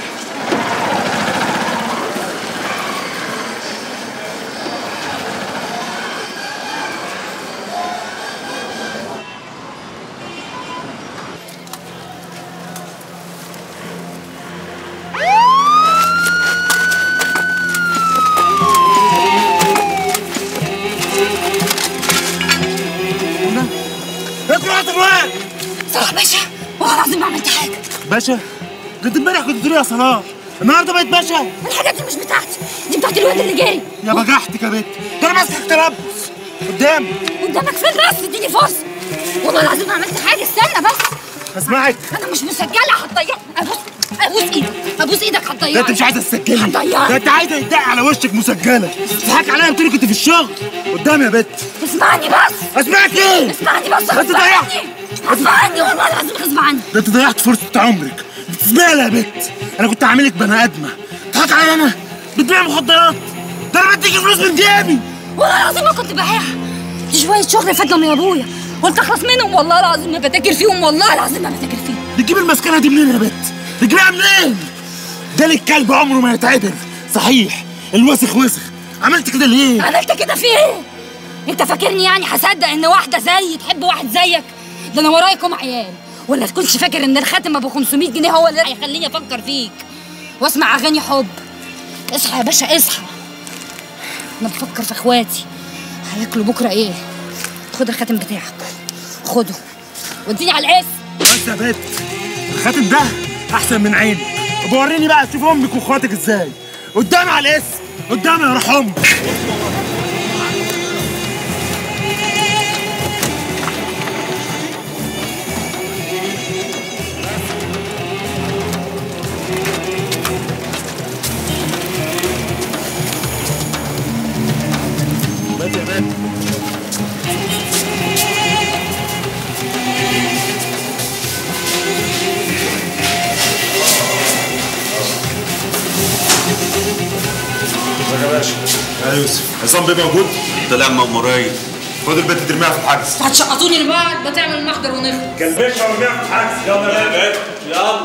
Speaker 9: اقرا يا طلال
Speaker 15: صلاح باشا والله العظيم ما عملت حاجه
Speaker 9: باشا كنت امبارح كنت تقولي يا صلاح النهارده بقيت باشا
Speaker 15: الحاجات دي مش بتاعتي دي بتاعت الواد اللي جاي
Speaker 9: يا بجحتك يا بنت ده انا ماسكك تربص قدام
Speaker 15: قدامك فين بس اديني فرصه والله العظيم ما عملت حاجه استنى بس
Speaker 9: اسمعك
Speaker 15: انا مش مسجله هتضيع ابوس ابوس ايدك ابوس ايدك هتضيع
Speaker 9: ده انت مش عايزه تسجلي
Speaker 15: هتضيع
Speaker 9: ده انت عايزه يدعي على وشك مسجله تضحك عليا قلت لي كنت في الشغل قدام يا بنت
Speaker 15: اسمعني بس
Speaker 9: اسمعك ايه
Speaker 15: اسمعني بس
Speaker 9: ده انت
Speaker 15: غصب
Speaker 9: ضيعت
Speaker 15: عني غصب عني والله العظيم غصب عني
Speaker 9: ده انت ضيعت فرصه عمرك بتسمعي يا بنت انا كنت عاملك بني ادمه تضحك عليا انا بتبيع مخدرات ده انا بديكي فلوس من جيبي
Speaker 15: والله العظيم ما كنت ببيعها دي شويه شغل فاتهم يا ابويا قلت اخلص منهم والله العظيم ما بتاكل فيهم والله العظيم ما بتاكل فيهم
Speaker 9: بتجيب المسكنه دي منين يا بنت؟ بتجيبها منين؟ ده الكلب عمره ما يتعدل صحيح الوسخ وسخ عملت كده ليه؟
Speaker 15: عملت كده في ايه؟ انت فاكرني يعني هصدق ان واحده زيي تحب واحد زيك؟ ده انا ورايكم عيال ولا تكونش فاكر ان الخاتم ابو 500 جنيه هو اللي هيخليني افكر فيك واسمع اغاني حب اصحى يا باشا اصحى انا بفكر في اخواتي هياكلوا بكره ايه؟ خد الخاتم بتاعك خده واديني على الاسم
Speaker 9: بس يا بنت الخاتم ده احسن من عيني بوريني بقى تشوف امك واخواتك ازاي قدامي على الاسم قدامي يا روح امك بس يا بنت
Speaker 12: ازيك يا باشا يا يوسف عصام بيه موجود؟ طلع مأمورية خد البنت ترميها في الحجز
Speaker 6: هتشقطوني لبعض ما تعمل محضر ونخلص
Speaker 12: كلبش ارميها في الحجز يلا يا بنت يلا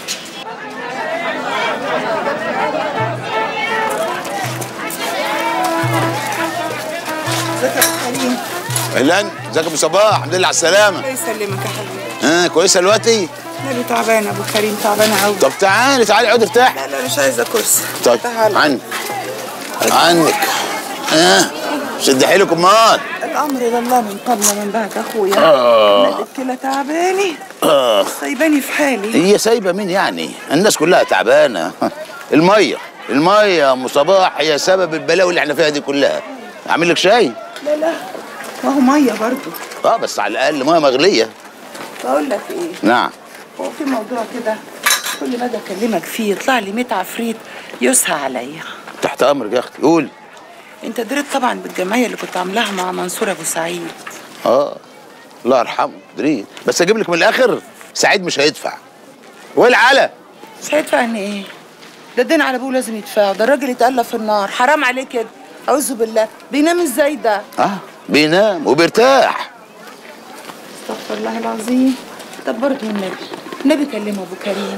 Speaker 23: ازيك يا أبو كريم
Speaker 24: اهلا ازيك يا ابو صباح الحمد لله على السلامه
Speaker 23: الله يسلمك يا حبيبي
Speaker 24: ها كويسه دلوقتي
Speaker 23: انا تعبانه ابو كريم تعبانه قوي
Speaker 24: طب تعالي تعالي اقعدي ارتاحي
Speaker 23: لا لا مش عايزه كرسي
Speaker 24: طيب
Speaker 23: تعالى.
Speaker 24: عنك عنك ها شد حيلك امال
Speaker 23: الامر لله من قبل من بعد اخويا
Speaker 24: آه.
Speaker 23: مالك كده تعباني
Speaker 24: آه.
Speaker 23: سايباني في حالي
Speaker 24: هي سايبه مين يعني الناس كلها تعبانه الميه الميه يا ام صباح هي سبب البلاوي اللي احنا فيها دي كلها اعمل لك شاي
Speaker 23: لا لا ما هو ميه برضه
Speaker 24: اه بس على الاقل ميه مغليه
Speaker 23: بقول لك ايه
Speaker 24: نعم
Speaker 23: هو في موضوع كده كل ما اجي اكلمك فيه يطلع لي 100 عفريت يسهى عليا
Speaker 24: تحت امرك يا اختي قول
Speaker 23: انت دريت طبعا بالجمعيه اللي كنت عاملاها مع منصور ابو سعيد
Speaker 24: اه الله يرحمه دريد بس اجيب لك من الاخر سعيد مش هيدفع والعلا
Speaker 23: مش هيدفع ان ايه ده الدين على ابوه لازم يدفعه ده الراجل يتألف في النار حرام عليه كده اعوذ بالله بينام ازاي ده
Speaker 24: اه بينام وبيرتاح
Speaker 23: استغفر الله العظيم طب برضه النبي النبي كلمه ابو كريم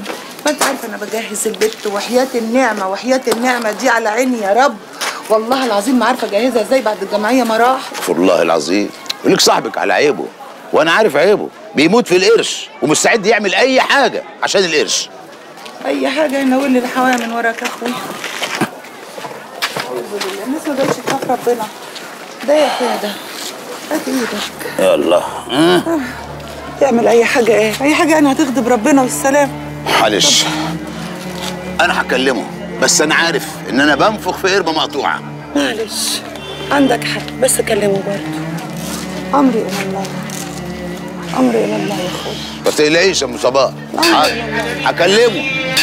Speaker 23: ما انت عارفه انا بجهز البت وحياه النعمه وحياه النعمه دي على عيني يا رب والله العظيم ما عارفه اجهزها ازاي بعد الجمعيه ما راح
Speaker 24: والله العظيم وليك صاحبك على عيبه وانا عارف عيبه بيموت في القرش ومستعد يعمل اي حاجه عشان القرش
Speaker 23: اي حاجه ينول لي الحوايا من وراك يا اخويا أعوذ بالله الناس ما بقتش تخاف ربنا ده يا اخويا ده هات ايدك
Speaker 24: يا الله ها
Speaker 23: تعمل اي حاجه ايه اي حاجه يعني هتغضب ربنا والسلام
Speaker 24: معلش انا هكلمه بس انا عارف ان انا بنفخ في قربه مقطوعه
Speaker 23: معلش عندك حق بس كلمه برضه امري الى الله امري الى الله يا اخويا
Speaker 24: ما تقلقيش يا ام صباح حاضر. هكلمه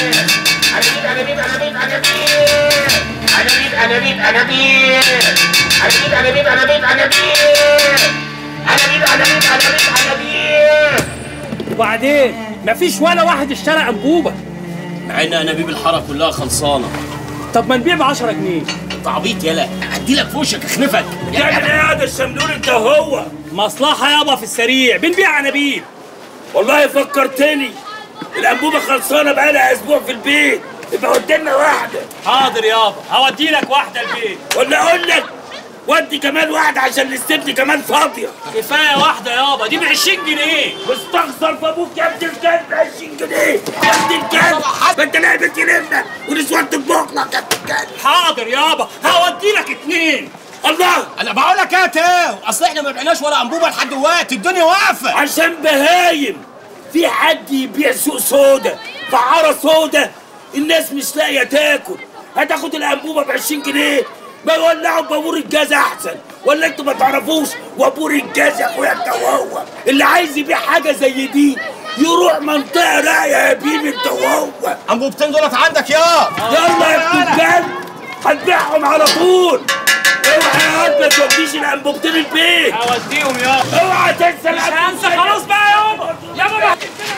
Speaker 4: انابيب انابيب انابيب انابيب انابيب انابيب انابيب انابيب انابيب انابيب انابيب
Speaker 5: وبعدين مفيش ولا واحد اشترى انبوبه
Speaker 17: مع ان انابيب الحاره كلها خلصانه
Speaker 5: طب ما نبيع ب 10 جنيه
Speaker 17: انت عبيط يالا هدي لك في وشك اخنفك
Speaker 5: يا جدع ده الشمدول انت وهو مصلحه يابا في السريع بنبيع انابيب
Speaker 4: والله فكرتني الانبوبه خلصانه بقالها اسبوع في البيت يبقى قدامنا واحده
Speaker 5: حاضر يابا هودي لك واحده البيت
Speaker 4: ولا اقول لك ودي كمان واحده عشان الاستبن كمان فاضيه
Speaker 5: كفايه واحده يابا دي ب 20 جنيه
Speaker 4: مستخسر في ابوك يا ابن الكلب 20 جنيه يا ابن الكلب ما انت لعبه تلمك ونسوان تطبخ لك يا ابن الكلب
Speaker 5: حاضر يابا هودي لك اتنين
Speaker 4: الله
Speaker 5: انا بقول لك ايه تاو اصل احنا ما بعناش ولا انبوبه لحد دلوقتي الدنيا واقفه
Speaker 4: عشان بهايم في حد يبيع سوق سودا فعارة سودا الناس مش لاقيه تاكل هتاخد الانبوبه ب 20 جنيه ما يولعوا بابور الجاز احسن ولا انتوا ما تعرفوش وابور الجاز يا اخويا انت وهو اللي عايز يبيع حاجه زي دي يروح منطقه راقيه يا بيبي انت وهو
Speaker 5: انبوبتين دولت عندك يا
Speaker 4: يلا يا ابن الكلب هتبيعهم على طول اوعى يا قلب ما توديش الانبوبتين البيت
Speaker 5: هوديهم يابا
Speaker 4: اوعى تنسى
Speaker 5: مش هنسى خلاص بقى يابا يابا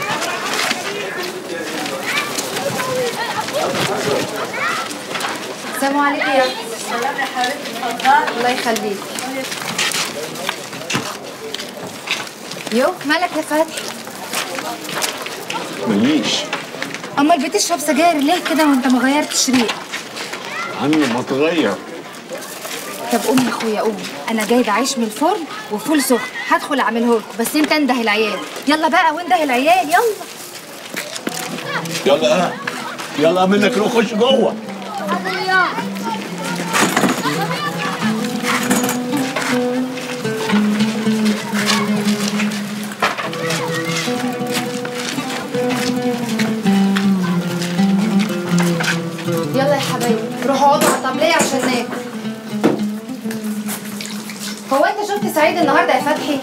Speaker 6: السلام عليكم يا السلام يا حبيبتي اتفضلي الله يخليك يو مالك يا فتحي
Speaker 7: ماليش
Speaker 6: امال بتشرب سجاير ليه كده وانت ما غيرتش ريق
Speaker 7: عم ما تغير
Speaker 6: طب قوم يا اخويا قوم انا جايبه عيش من الفرن وفول سخن هدخل اعمله لكم بس انت انده العيال يلا بقى وانده العيال يلا
Speaker 7: يلا ها يلا منك روح خش جوه
Speaker 6: يلا يا حبايبي روحوا اقعدوا على الطبلية عشان ناكل هو انت شفت سعيد النهارده يا فتحي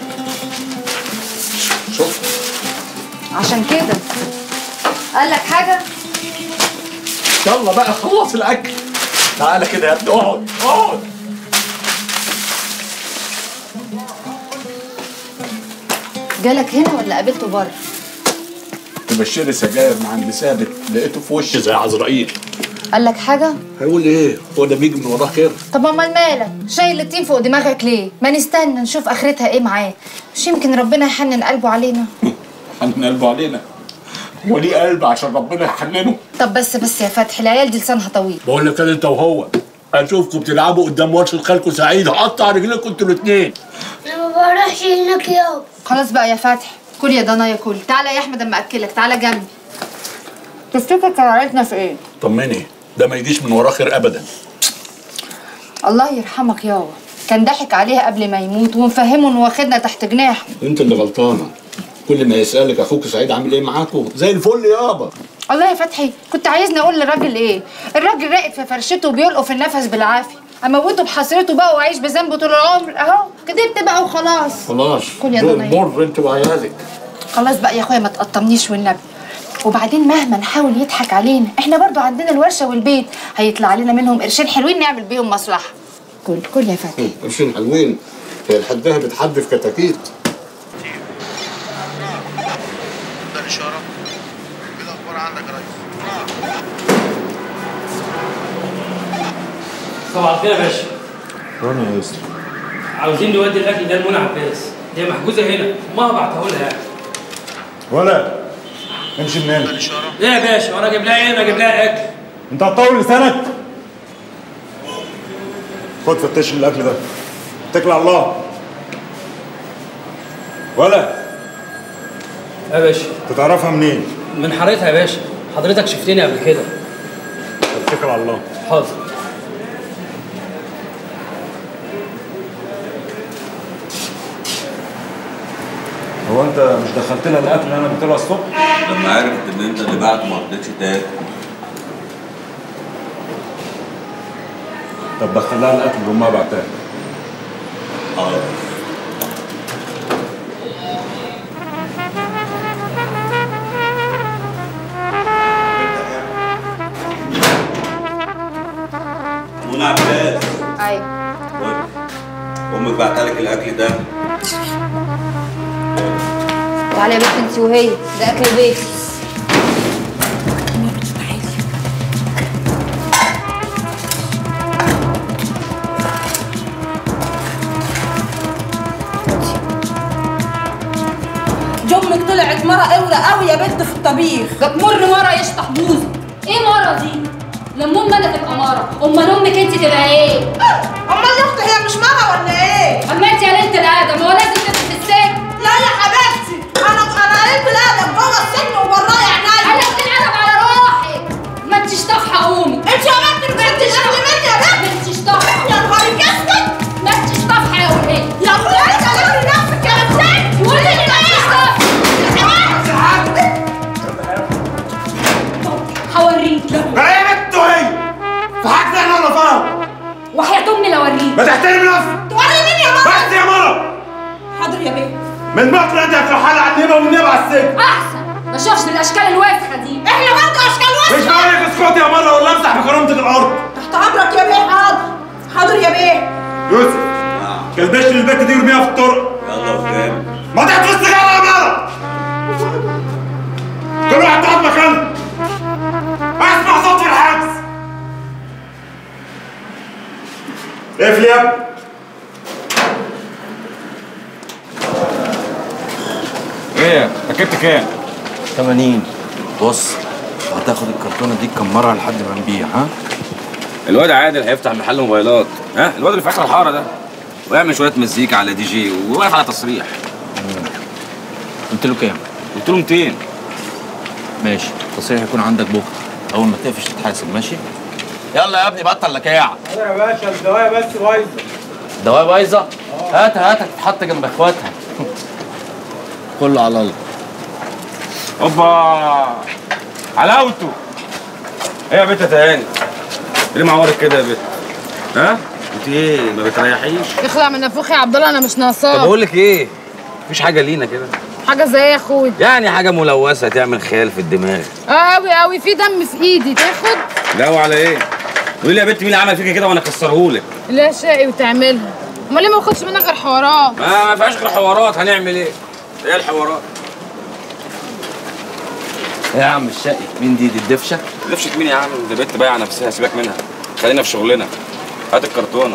Speaker 7: شوف
Speaker 6: عشان كده قال لك حاجه
Speaker 7: يلا بقى خلص الاكل تعالى كده يا ابني اقعد اقعد
Speaker 6: جالك هنا ولا قابلته بره
Speaker 7: كنت بشتري سجاير من عند ثابت لقيته في وشي زي عزرائيل
Speaker 6: قال لك حاجه
Speaker 7: هيقول ايه هو ده بيجي من وراه خير
Speaker 6: طب امال مالك شايل الطين فوق دماغك ليه ما نستنى نشوف اخرتها ايه معاه مش يمكن ربنا يحنن قلبه علينا
Speaker 7: حنن قلبه علينا هو ليه قلب عشان ربنا يحننه
Speaker 6: طب بس بس يا فتحي العيال دي لسانها طويل
Speaker 7: بقول لك انا انت وهو اشوفكم بتلعبوا قدام ورشه خالكم سعيد هقطع رجليكم انتوا الاثنين
Speaker 6: انا ما بروحش هناك يابا خلاص بقى يا فتحي كل يا ضنايا كل تعالى يا احمد اما اكلك تعالى جنبي تفتكر كان عيلتنا في ايه
Speaker 7: طمني ده ما يجيش من وراه خير ابدا
Speaker 6: الله يرحمك يابا كان ضحك عليها قبل ما يموت ومفهمه انه واخدنا تحت جناحه
Speaker 7: انت اللي غلطانه كل ما يسالك اخوك سعيد عامل ايه معاكم زي الفل يابا
Speaker 6: الله يا فتحي كنت عايزني اقول للراجل ايه الراجل راقد في فرشته وبيلقف النفس بالعافيه اموته بحسرته بقى واعيش بذنبه طول العمر اهو كدبت بقى وخلاص
Speaker 7: خلاص
Speaker 6: كل يا
Speaker 7: دول
Speaker 6: ضنايا.
Speaker 7: مر انت وعيالك
Speaker 6: خلاص بقى يا اخويا ما تقطمنيش والنبي وبعدين مهما نحاول يضحك علينا احنا برضو عندنا الورشه والبيت هيطلع لنا منهم قرشين حلوين نعمل بيهم مصلحه كل كل يا فتحي
Speaker 7: قرشين حلوين هي الحداها بتحد في كتاكيت
Speaker 18: ده الاشاره ايه الاخبار عندك يا ريس
Speaker 5: صباح الخير يا باشا
Speaker 7: رنا يا يسرا
Speaker 5: عاوزين نودي الاكل ده لمنى عباس هي محجوزه هنا ما بعته لها يعني
Speaker 12: ولا امشي من هنا
Speaker 5: ايه يا باشا وانا اجيب لها ايه انا اجيب لها اكل
Speaker 12: انت هتطول لسانك خد فتش لي الاكل ده اتكل على الله ولا
Speaker 5: يا باشا
Speaker 12: انت تعرفها منين؟
Speaker 5: من حارتها يا باشا حضرتك شفتني قبل كده
Speaker 12: اتكل على الله
Speaker 5: حاضر
Speaker 12: هو انت مش دخلت لها الاكل اللي انا جبت لها الصبح؟
Speaker 13: لما عرفت ان انت اللي بعت ما رضيتش تاكل
Speaker 12: طب دخل لها الاكل اللي امها بعتها
Speaker 13: حاضر منى عباس
Speaker 6: ايوه
Speaker 13: امك بعتلك الاكل ده
Speaker 6: تعالي يا بنت انت وهي ده اكل بيت
Speaker 2: جمك طلعت مرة قورة قوي يا بنت في الطبيخ
Speaker 15: بتمر مرة يشطح بوزي ايه مرة دي؟ لما ام انا تبقى مرة امال امك انت تبقى ايه؟
Speaker 2: امال اختي هي مش مرة ولا ايه؟
Speaker 15: اما انت يا ليلة الادم هو لازم تبقى في السجن
Speaker 2: لا يا حبيبتي انا انا قلت الادب جوه السجن وبراه عينيا
Speaker 15: انا بتنقلب على روحك ما انتش طافحة قومي
Speaker 2: انت يا بنت بنت الاكل مني يا بنت
Speaker 15: ما انتش طافحة
Speaker 2: يا نهارك اسود
Speaker 15: ما انتش طافحة يا وليه
Speaker 2: يا ولاد كلمي نفسك يا بنت
Speaker 15: قولي لي ما انتش طافحة هوريك
Speaker 12: بقى يا بنت وهي في حاجه انا ولا فاهم
Speaker 15: وحياة امي لوريك
Speaker 12: ما تحترم نفسك
Speaker 2: توري مين يا مرة
Speaker 12: بس يا مرة
Speaker 2: حاضر يا بيه
Speaker 12: من بكره انت هترحل على النبا والنبا على السجن
Speaker 15: احسن ما اشوفش الاشكال الوسخة دي
Speaker 2: احنا برضه اشكال
Speaker 12: مش
Speaker 2: وسخة
Speaker 12: بقول لك اسكت يا مرة ولا امسح بكرامتك الارض
Speaker 2: تحت امرك يا بيه حاضر حاضر يا بيه
Speaker 12: يوسف كلبش البت دي ورميها في الطرق
Speaker 13: يلا قدام
Speaker 12: ما تحطش سيجاره يا مرة كل واحد تقعد مكانه اسمع صوت في الحبس اقفل يا ابني ايه ركبت كام؟
Speaker 16: 80 بص هتاخد الكرتونه دي تكمرها لحد ما نبيع ها
Speaker 13: الواد عادل هيفتح محل موبايلات ها الواد اللي في اخر الحاره ده ويعمل شويه مزيكا على دي جي وواقف على تصريح
Speaker 16: قلت له كام
Speaker 13: قلت له 200
Speaker 16: ماشي التصريح هيكون عندك بكره اول ما تقفش تتحاسب ماشي يلا يا ابني بطل لكاع
Speaker 5: يا باشا الدوايه بس بايظه
Speaker 16: دواء بايظه هاتها هاتها تتحط جنب اخواتها كله على الله
Speaker 13: اوبا حلاوته ايه يا بنت تهاني ليه معورك كده يا بنت ها انت ايه ما بتريحيش
Speaker 10: اخلع من نافوخي يا عبد الله انا مش
Speaker 13: طب
Speaker 10: ناقصاك
Speaker 13: اقول لك ايه مفيش حاجه لينا كده
Speaker 10: حاجه زي ايه يا اخوي
Speaker 13: يعني حاجه ملوثه تعمل خيال في الدماغ
Speaker 10: اه قوي قوي في دم في ايدي تاخد
Speaker 13: لا وعلى ايه قولي لي يا بنت مين اللي عمل فيك كده وانا اكسرهولك
Speaker 10: لا شقي وتعملها امال ليه ما باخدش منك غير حوارات
Speaker 13: ما ما فيهاش غير حوارات هنعمل ايه ايه الحوارات
Speaker 16: إيه يا عم الشقي مين دي دي الدفشه
Speaker 13: لفشة مين يا عم دي بنت بايعه نفسها سيبك منها خلينا في شغلنا هات الكرتونه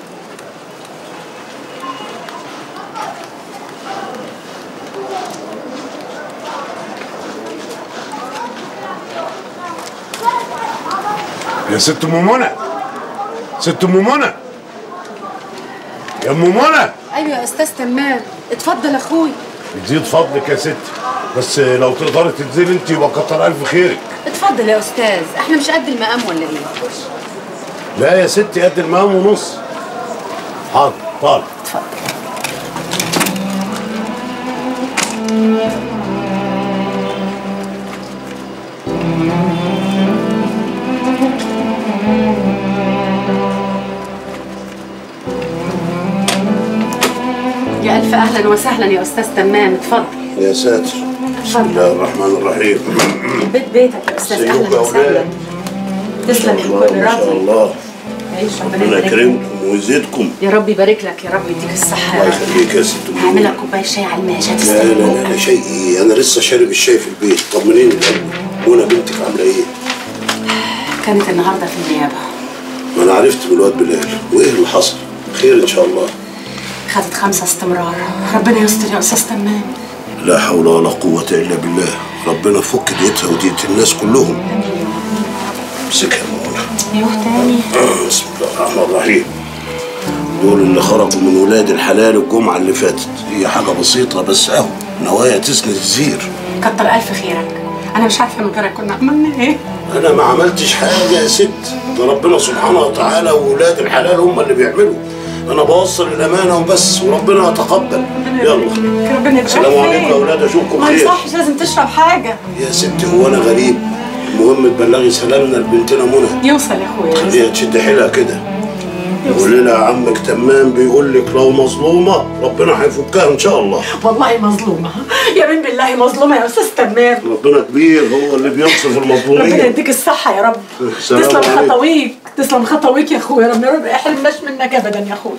Speaker 7: يا ست ام منى ست ام منى يا ام منى
Speaker 6: ايوه يا استاذ تمام اتفضل اخوي
Speaker 7: يزيد فضلك يا ستي بس لو تقدري تنزلي انت يبقى كتر الف خيرك
Speaker 6: اتفضل يا استاذ احنا مش قد المقام ولا ايه
Speaker 7: لا يا ستي قد المقام ونص حاضر طالع
Speaker 6: يا الف اهلا وسهلا يا استاذ تمام اتفضل
Speaker 7: يا ساتر بسم الله الرحمن الرحيم
Speaker 6: بيت بيتك يا استاذ
Speaker 7: ازيكم
Speaker 6: اهلا
Speaker 7: يا
Speaker 6: وسهلا
Speaker 7: اولاد
Speaker 6: تسلم يا
Speaker 7: الله
Speaker 6: كل
Speaker 7: ما شاء
Speaker 6: راجل
Speaker 7: الله
Speaker 6: عيش ربنا
Speaker 7: ربنا
Speaker 6: يبارك لك.
Speaker 7: يكرمكم ويزيدكم
Speaker 6: يا رب يبارك لك يا رب يديك الصحه
Speaker 7: الله
Speaker 6: يا رب
Speaker 7: يخليك يا ست ام
Speaker 6: هعمل
Speaker 7: منى
Speaker 6: لك كوبايه شاي على الماشيه
Speaker 7: لا لا
Speaker 6: تستنى
Speaker 7: لا لا شيء ايه انا لسه شارب الشاي في البيت طمنيني الاول منى بنتك عامله ايه؟
Speaker 6: كانت النهارده في النيابه
Speaker 7: ما انا عرفت من الواد بلال وايه اللي حصل؟ خير ان شاء الله
Speaker 6: خدت خمسه استمرار ربنا يستر يا استاذ تمام
Speaker 7: لا حول ولا قوة إلا بالله
Speaker 11: ربنا يفك ديتها وديت الناس كلهم امسكها يا مولانا
Speaker 10: ايوه تاني
Speaker 11: بسم الله الرحمن الرحيم دول اللي خرجوا من ولاد الحلال الجمعة اللي فاتت هي حاجة بسيطة بس اهو نوايا تسند الزير
Speaker 3: كتر الف خيرك انا مش عارفه من غيرك كنا عملنا ايه
Speaker 11: أنا ما عملتش حاجة يا ست ده ربنا سبحانه وتعالى وولاد الحلال هم اللي بيعملوا أنا بوصل الأمانة وبس وربنا يتقبل يلا
Speaker 3: ربنا يبارك
Speaker 11: السلام عليكم يا أولاد أشوفكم
Speaker 3: ما
Speaker 11: خير
Speaker 3: يصحش لازم تشرب حاجه
Speaker 11: يا ست هو أنا غريب المهم تبلغي سلامنا لبنتنا منى
Speaker 3: يوصل يا اخويا
Speaker 11: خليها تشد حيلها كده يقول لها عمك تمام بيقول لك لو مظلومة ربنا هيفكها إن شاء الله
Speaker 3: والله مظلومه يا بنت بالله مظلومه يا استاذ تمام
Speaker 11: ربنا كبير هو اللي بينصف
Speaker 3: ربنا
Speaker 11: المظلومين
Speaker 3: يديك الصحه يا رب
Speaker 11: السلام
Speaker 3: تسلم
Speaker 11: عليكم.
Speaker 3: خطويك تسلم خطويك يا اخويا ربنا ما يحرمناش منك ابدا يا اخويا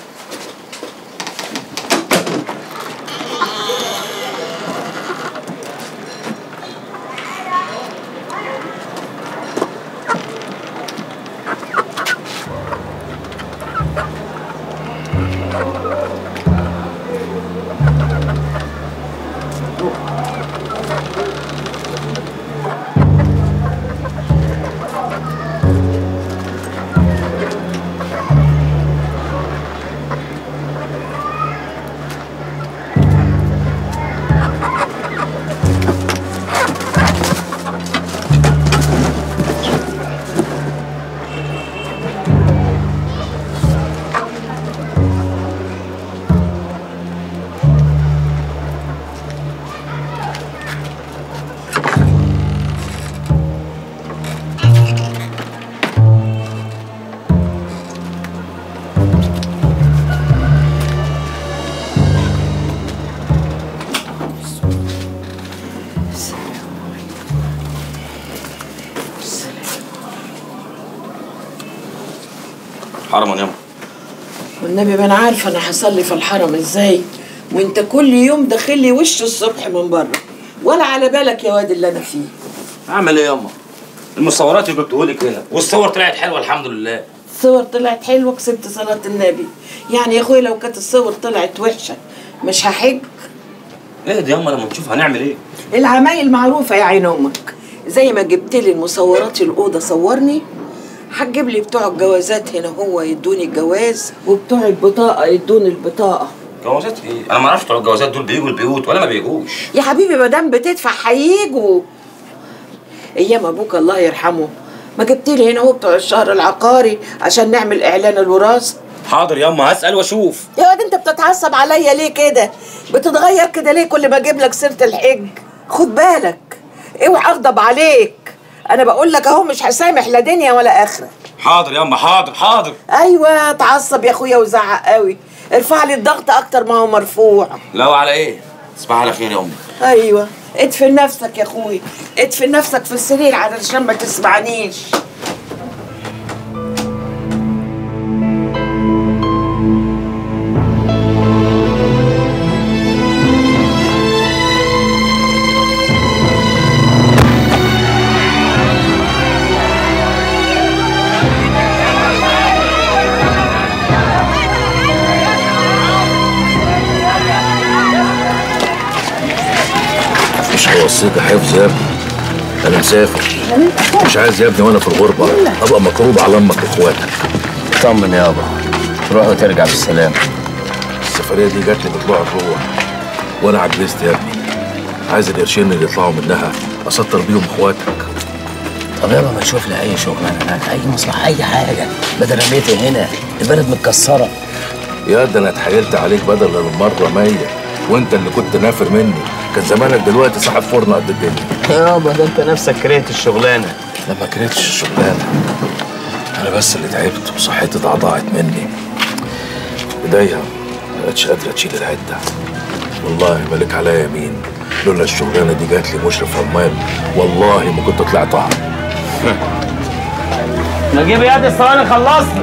Speaker 13: حرما ياما
Speaker 14: والنبي ما انا عارفه انا هصلي في الحرم ازاي وانت كل يوم داخل لي وش الصبح من بره ولا على بالك يا واد اللي انا فيه
Speaker 13: اعمل ايه ياما المصورات اللي جبتهولك هنا والصور طلعت حلوه الحمد لله
Speaker 14: الصور طلعت حلوه كسبت صلاه النبي يعني يا اخويا لو كانت الصور طلعت وحشه مش هحج
Speaker 13: ايه دي ياما لما نشوف هنعمل ايه
Speaker 14: العمايل معروفه يا عين امك زي ما جبت لي المصورات الاوضه صورني هتجيب لي بتوع الجوازات هنا هو يدوني الجواز وبتوع البطاقه يدوني البطاقه
Speaker 13: جوازات ايه انا ما اعرفش بتوع الجوازات دول بيجوا البيوت ولا ما بيجوش
Speaker 14: يا حبيبي ما دام بتدفع هيجوا ايام ابوك الله يرحمه ما جبت لي هنا هو بتوع الشهر العقاري عشان نعمل اعلان الوراثه
Speaker 13: حاضر ياما هسال واشوف
Speaker 14: يا واد انت بتتعصب عليا ليه كده بتتغير كده ليه كل ما اجيب لك سيره الحج خد بالك اوعى اغضب عليك انا بقول لك اهو مش هسامح لا دنيا ولا اخره
Speaker 13: حاضر ياما حاضر حاضر
Speaker 14: ايوه اتعصب يا اخويا وزعق قوي ارفع لي الضغط اكتر ما هو مرفوع
Speaker 13: لا وعلى ايه تصبح على خير يا امي
Speaker 14: ايوه ادفن نفسك يا اخوي ادفن نفسك في السرير علشان ما تسمعنيش
Speaker 19: مش هوصيك يا حفظ يا ابني انا مسافر مش عايز يا ابني وانا في الغربه ابقى مكروب على امك واخواتك
Speaker 20: طمن يابا تروح وترجع بالسلامه
Speaker 19: السفريه دي جات لي بطلوع الروح وانا عجزت يا ابني عايز القرشين اللي يطلعوا منها اسطر بيهم اخواتك
Speaker 20: طب يابا ما تشوف لي اي شغلانه هناك اي مصلحه اي حاجه بدل رميتي هنا البلد متكسره
Speaker 19: يا ده انا اتحايلت عليك بدل المره مية وانت اللي كنت نافر مني كان زمانك دلوقتي صاحب فرن قد الدنيا
Speaker 20: يابا ده انت نفسك كرهت الشغلانه
Speaker 19: لما كرهتش الشغلانه انا بس اللي تعبت وصحتي ضعضعت مني ايديا ما بقتش قادره تشيل العده والله مالك عليا يمين لولا الشغلانه دي جات لي مشرف عمال والله ما كنت طلعتها
Speaker 20: نجيب يد الصواني خلصني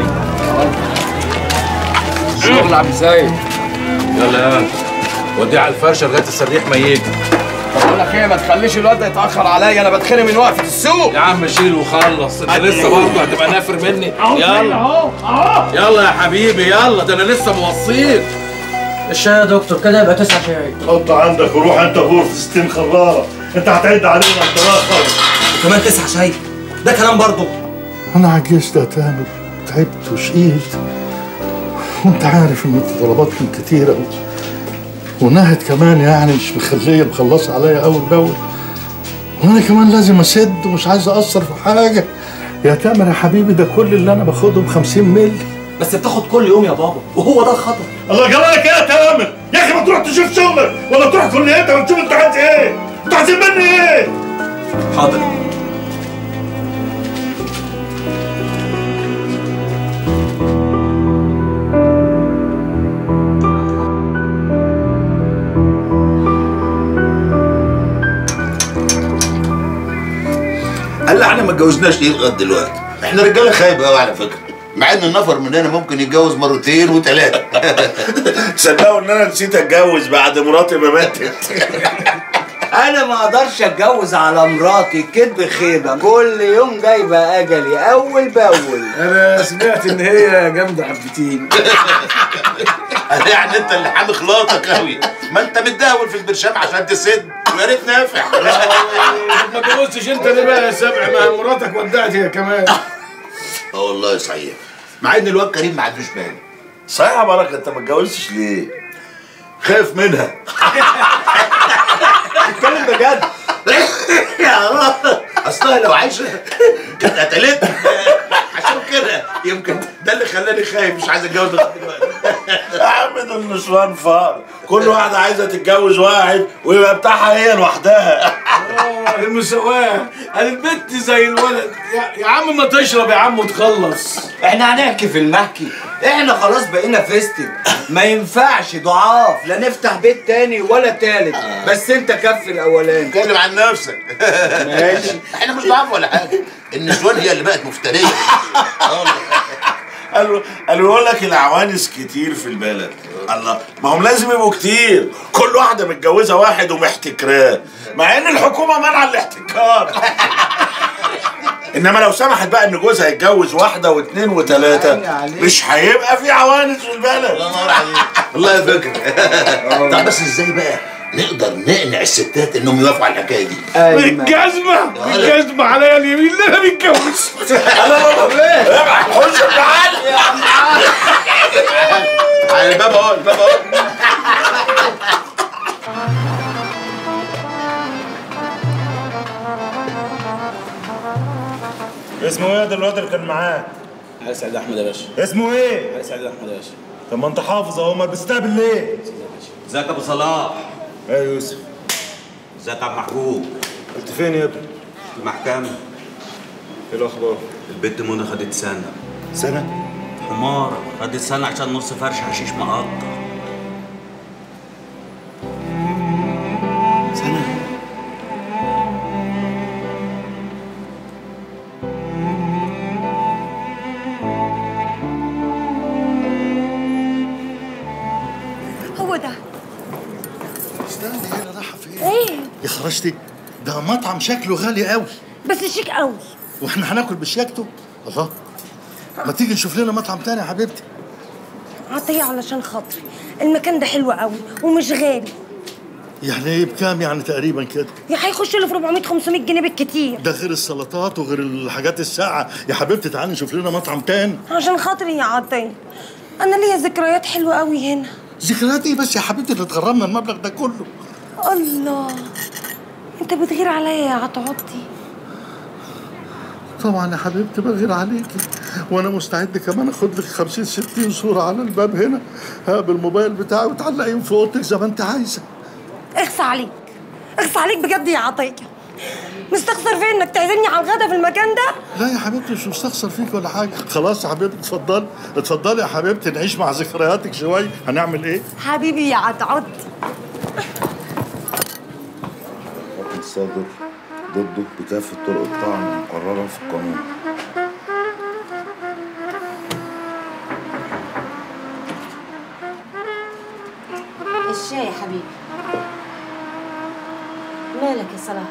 Speaker 19: شغل عم سيد يلا يا وديه على الفرشه لغايه السريح ما يجي
Speaker 9: بقول لك ايه ما تخليش الواد ده يتاخر عليا انا بتخنق من وقفه السوق
Speaker 19: يا عم شيل وخلص انت لسه برضه هتبقى نافر مني يلا
Speaker 9: اهو اهو
Speaker 19: يلا يا حبيبي يلا ده انا لسه موصيك
Speaker 20: الشاي يا دكتور كده يبقى تسعة شاي
Speaker 11: حط عندك وروح انت غور في 60 خراره
Speaker 7: انت هتعد علينا انت راخر
Speaker 9: وكمان تسعة شاي ده كلام برضه
Speaker 7: انا عجزت يا تامر تعبت وشقيت وانت عارف ان طلباتكم كتيرة و... ونهد كمان يعني مش مخليه مخلصة عليا اول باول وانا كمان لازم اسد ومش عايز اقصر في حاجة يا تامر يا حبيبي ده كل اللي انا باخده ب 50 مللي
Speaker 9: بس بتاخد كل يوم يا بابا وهو ده الخطر
Speaker 7: الله جرالك ايه يا تامر يا اخي ما تروح تشوف شغلك ولا تروح كليتك وتشوف انت عايز ايه انت عايزين مني ايه
Speaker 9: حاضر
Speaker 24: قال لي احنا ما اتجوزناش ليه لغايه دلوقتي احنا رجاله خايبه قوي على فكره مع ان النفر مننا ممكن يتجوز مرتين وثلاثه
Speaker 11: تصدقوا ان انا نسيت اتجوز بعد مراتي ما ماتت
Speaker 1: انا ما اقدرش اتجوز على مراتي كدب خيبه كل يوم جايبه اجلي اول باول
Speaker 9: انا سمعت ان هي جامده حبتين
Speaker 24: قال يعني انت اللي حامي خلاطك قوي ما انت متداول في البرشام عشان تسد ويا ريت نافع
Speaker 9: ما اتجوزتش انت ليه بقى يا سبع ما مراتك ودعت هي كمان
Speaker 24: اه والله صحيح مع ان الواد كريم ما عندوش مانع
Speaker 11: صحيح يا بركه انت ما اتجوزتش ليه؟ خايف منها
Speaker 24: اتكلم بجد يا الله اصلها لو عايشه كانت قتلتني عشان كده يمكن ده اللي خلاني خايف مش عايز اتجوز لغاية دلوقتي
Speaker 11: يا عم ده النسوان فقر كل واحده عايزه تتجوز واحد ويبقى بتاعها هي لوحدها
Speaker 9: المساواة انا البنت زي الولد يا, يا عم ما تشرب يا عم وتخلص
Speaker 1: احنا هنحكي في المحكي احنا خلاص بقينا فيستك ما ينفعش ضعاف لا نفتح بيت تاني ولا تالت بس انت كف الاولاني
Speaker 24: اتكلم عن نفسك
Speaker 1: ماشي
Speaker 24: احنا مش ضعاف ولا حاجه النسوان هي اللي بقت مفتريه
Speaker 11: قالوا قالوا يقول لك العوانس كتير في البلد الله ما هم لازم يبقوا كتير كل واحده متجوزه واحد ومحتكراه مع ان الحكومه منع الاحتكار انما لو سمحت بقى ان جوزها يتجوز واحده واثنين وثلاثه مش هيبقى في عوانس في البلد
Speaker 24: الله ينور عليك والله فكرة طب بس ازاي بقى نقدر نقنع الستات انهم يوافقوا على الحكايه دي
Speaker 9: بالجزمة بالجزمة عليا اليمين اللي انا متجوز
Speaker 24: خش تعال على الباب اهو الباب اهو
Speaker 12: اسمه ايه ده الواد اللي كان معاه؟
Speaker 5: اسعد احمد يا باشا
Speaker 12: اسمه ايه؟
Speaker 5: اسعد احمد يا باشا
Speaker 12: طب ما انت حافظ اهو ما بتستقبل ليه؟
Speaker 8: ازيك يا ابو صلاح
Speaker 12: ايه يا يوسف
Speaker 8: ازيك يا عم محبوب
Speaker 12: كنت فين يا ابني؟
Speaker 8: في المحكمة
Speaker 12: ايه الاخبار؟
Speaker 8: البت منى خدت سنة
Speaker 12: سنة؟
Speaker 8: حمارة خدت سنة عشان نص فرش حشيش مقطع
Speaker 12: سنة
Speaker 21: هو ده
Speaker 7: استني هنا رايحه فين
Speaker 21: ايه
Speaker 7: يا خرجتي ده مطعم شكله غالي قوي
Speaker 21: بس شيك قوي
Speaker 7: واحنا هناكل بشياكته الله ما تيجي نشوف لنا مطعم تاني يا حبيبتي
Speaker 21: عطيه علشان خاطري المكان ده حلو قوي ومش غالي
Speaker 7: يعني ايه بكام يعني تقريبا كده
Speaker 21: يا هيخش له في 400 500 جنيه بالكتير
Speaker 7: ده غير السلطات وغير الحاجات الساقعه يا حبيبتي تعالي نشوف لنا مطعم تاني
Speaker 21: عشان خاطري يا عطيه انا ليا ذكريات حلوه قوي هنا
Speaker 7: ذكريات ايه بس يا حبيبتي اللي تغرمنا المبلغ ده كله
Speaker 21: الله انت بتغير عليا يا عطعطي
Speaker 7: طبعا يا حبيبتي بغير عليكي وانا مستعد كمان اخد لك 50 60 صوره على الباب هنا ها بالموبايل بتاعي وتعلقيهم في اوضتك زي ما انت عايزه
Speaker 21: اخصى عليك اخصى عليك بجد يا عطيه مستخسر فين انك تعزمني على الغدا في المكان ده
Speaker 7: لا يا حبيبتي مش مستخسر فيك ولا حاجه خلاص يا حبيبتي اتفضلي اتفضلي يا حبيبتي نعيش مع ذكرياتك شويه هنعمل ايه
Speaker 21: حبيبي يا عطعط
Speaker 12: حكم الصادر ضده بكافة طرق الطعن المقررة في القانون
Speaker 22: الشاي يا حبيبي مالك يا صلاح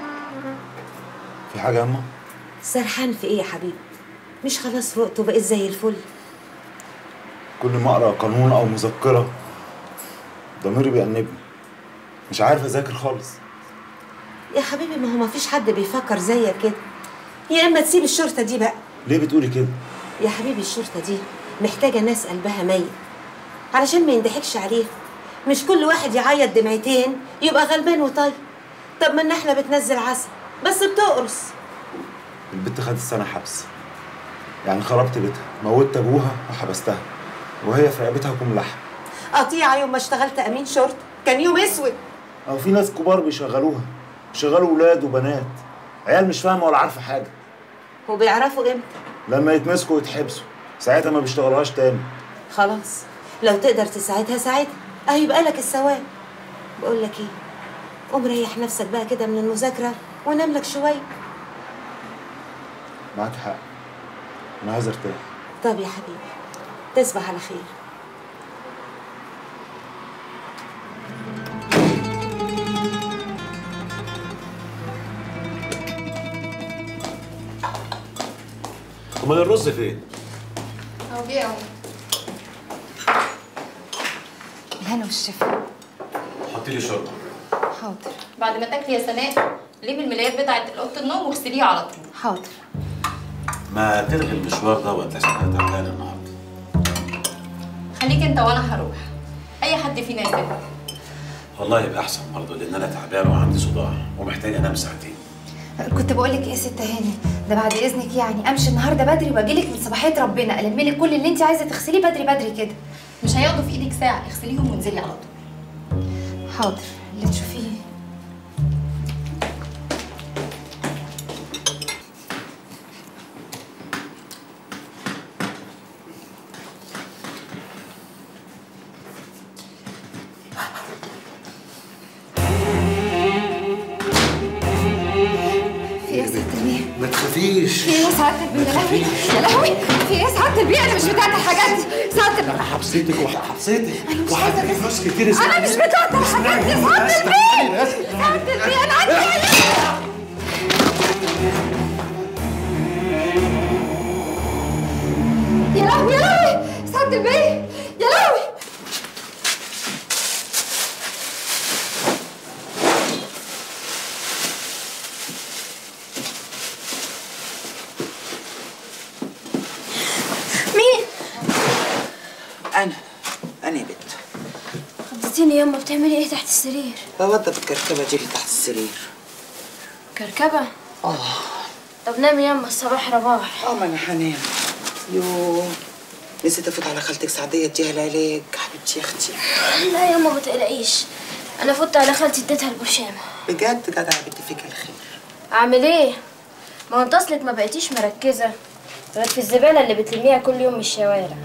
Speaker 12: في حاجة يا أما؟
Speaker 22: سرحان في ايه يا حبيبي مش خلاص فقت وبقيت زي الفل
Speaker 12: كل ما أقرأ قانون أو مذكرة ضميري بيأنبني مش عارف أذاكر خالص
Speaker 22: يا حبيبي ما هو ما فيش حد بيفكر زيك كده يا اما تسيب الشرطه دي بقى
Speaker 12: ليه بتقولي كده
Speaker 22: يا حبيبي الشرطه دي محتاجه ناس قلبها ميت علشان ما يندحكش عليها مش كل واحد يعيط دمعتين يبقى غلبان وطيب طب ما احنا بتنزل عسل بس بتقرص
Speaker 12: البت خدت سنه حبس يعني خربت بيتها موتت ابوها وحبستها وهي في رقبتها كوم لحم
Speaker 22: قطيعه يوم ما اشتغلت امين شرطه كان يوم اسود
Speaker 12: او في ناس كبار بيشغلوها بيشغلوا ولاد وبنات عيال مش فاهمه ولا عارفه حاجه
Speaker 22: وبيعرفوا امتى
Speaker 12: لما يتمسكوا ويتحبسوا ساعتها ما بيشتغلوهاش تاني
Speaker 22: خلاص لو تقدر تساعدها ساعدها اهي يبقى لك الثواب بقول لك ايه قوم ريح نفسك بقى كده من المذاكره ونام لك شويه
Speaker 12: معاك حق انا عايز ارتاح
Speaker 22: طب يا حبيبي تصبح على خير
Speaker 24: امال الرز فين؟
Speaker 6: اهو جه اهو الهنا والشفا
Speaker 24: حطي لي شوربه
Speaker 6: حاضر
Speaker 4: بعد ما تاكلي يا سناء ليه الملايات بتاعت اوضه النوم واغسليه على طول
Speaker 6: حاضر
Speaker 24: ما تلغي المشوار دوت عشان انا تعبان النهارده
Speaker 4: خليك انت وانا هروح اي حد فينا يسيبك
Speaker 24: والله يبقى احسن برضه لان انا تعبان وعندي صداع ومحتاج انام ساعتين
Speaker 6: كنت بقول لك ايه يا ست هاني ده بعد اذنك يعني امشي النهارده بدري واجي لك من صباحيه ربنا الم لك كل اللي انت عايزه تغسليه بدري بدري كده
Speaker 4: مش هياخدوا في ايدك ساعه اغسليهم وانزلي على طول
Speaker 6: حاضر اللي تشوفيه في ايه يا ست البيه؟
Speaker 24: ما تخافيش
Speaker 6: في ايه يا سعادة البيه؟ يا لهوي يا لهوي في ايه يا سعادة البيه؟ انا مش بتاعت الحاجات دي سعادة البيه
Speaker 24: حبستك وحبستك
Speaker 6: مش
Speaker 24: وهديك
Speaker 6: عايزة
Speaker 24: فلوس كتير
Speaker 6: انا مش بتاعت الحاجات دي سعادة البيه سعادة البيه انا عندي عيال يا لهوي يا لهوي سعادة البيه يا لهوي
Speaker 14: مين؟ أنا أنا يا بنت
Speaker 17: خضتيني ياما بتعملي ايه تحت السرير
Speaker 14: بوضب الكركبة دي اللي تحت السرير
Speaker 17: كركبة
Speaker 14: آه
Speaker 17: طب نامي ياما الصباح رباح
Speaker 14: اه ما أنا هنام يو نسيت أفوت على خالتك سعدية اديها العلاج حبيبتي يا أختي
Speaker 17: لا ياما ما تقلقيش انا فوت على خالتي اديتها البرشامة
Speaker 14: بجد جدع يا بنتي فيك الخير
Speaker 17: اعمل ايه ما هو انت اصلك ما بقيتيش مركزة غير في الزبالة اللي بتلميها كل يوم من الشوارع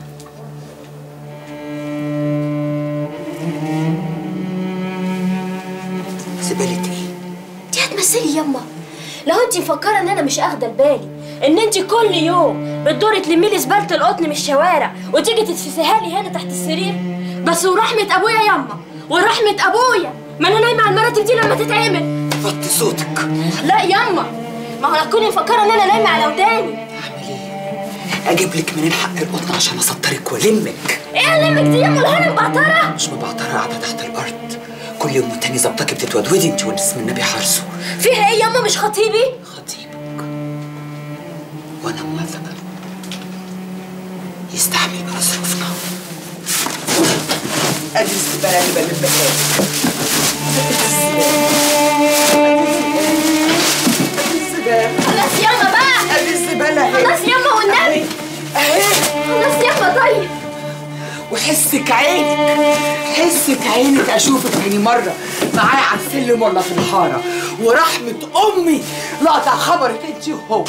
Speaker 14: زبالة ايه؟
Speaker 17: انت هتمثلي ياما لو انت مفكره ان انا مش اخده بالي ان انت كل يوم بتدوري تلمي لي زباله القطن من الشوارع وتيجي تتفسيها لي هنا تحت السرير بس ورحمه ابويا ياما ورحمه ابويا ما انا نايمه على المراتب دي لما تتعمل
Speaker 14: وطي صوتك
Speaker 17: لا ياما ما هو هتكوني مفكره ان انا نايمه على وداني
Speaker 14: أجيب لك منين حق القطن عشان أسطرك وألمك
Speaker 17: ايه لمك دي ياما الهنا مبعتره
Speaker 14: مش مبعترة قاعدة تحت الأرض كل يوم والتاني ظبطك بتتودودي انت والاسم النبي حارسه
Speaker 17: فيها ايه ياما مش خطيبي
Speaker 14: وانا موافقة يستحمل بقى ظروفنا ادي الزبالة اللي بلبها
Speaker 17: خلاص ياما بقى
Speaker 14: ادي الزبالة اهي
Speaker 17: خلاص ياما والنبي
Speaker 14: اهي
Speaker 17: خلاص ياما طيب
Speaker 14: وحسك عينك حسك عينك اشوفك تاني مرة معايا على السلم ولا في الحارة ورحمة امي لقطع خبرك انت وهو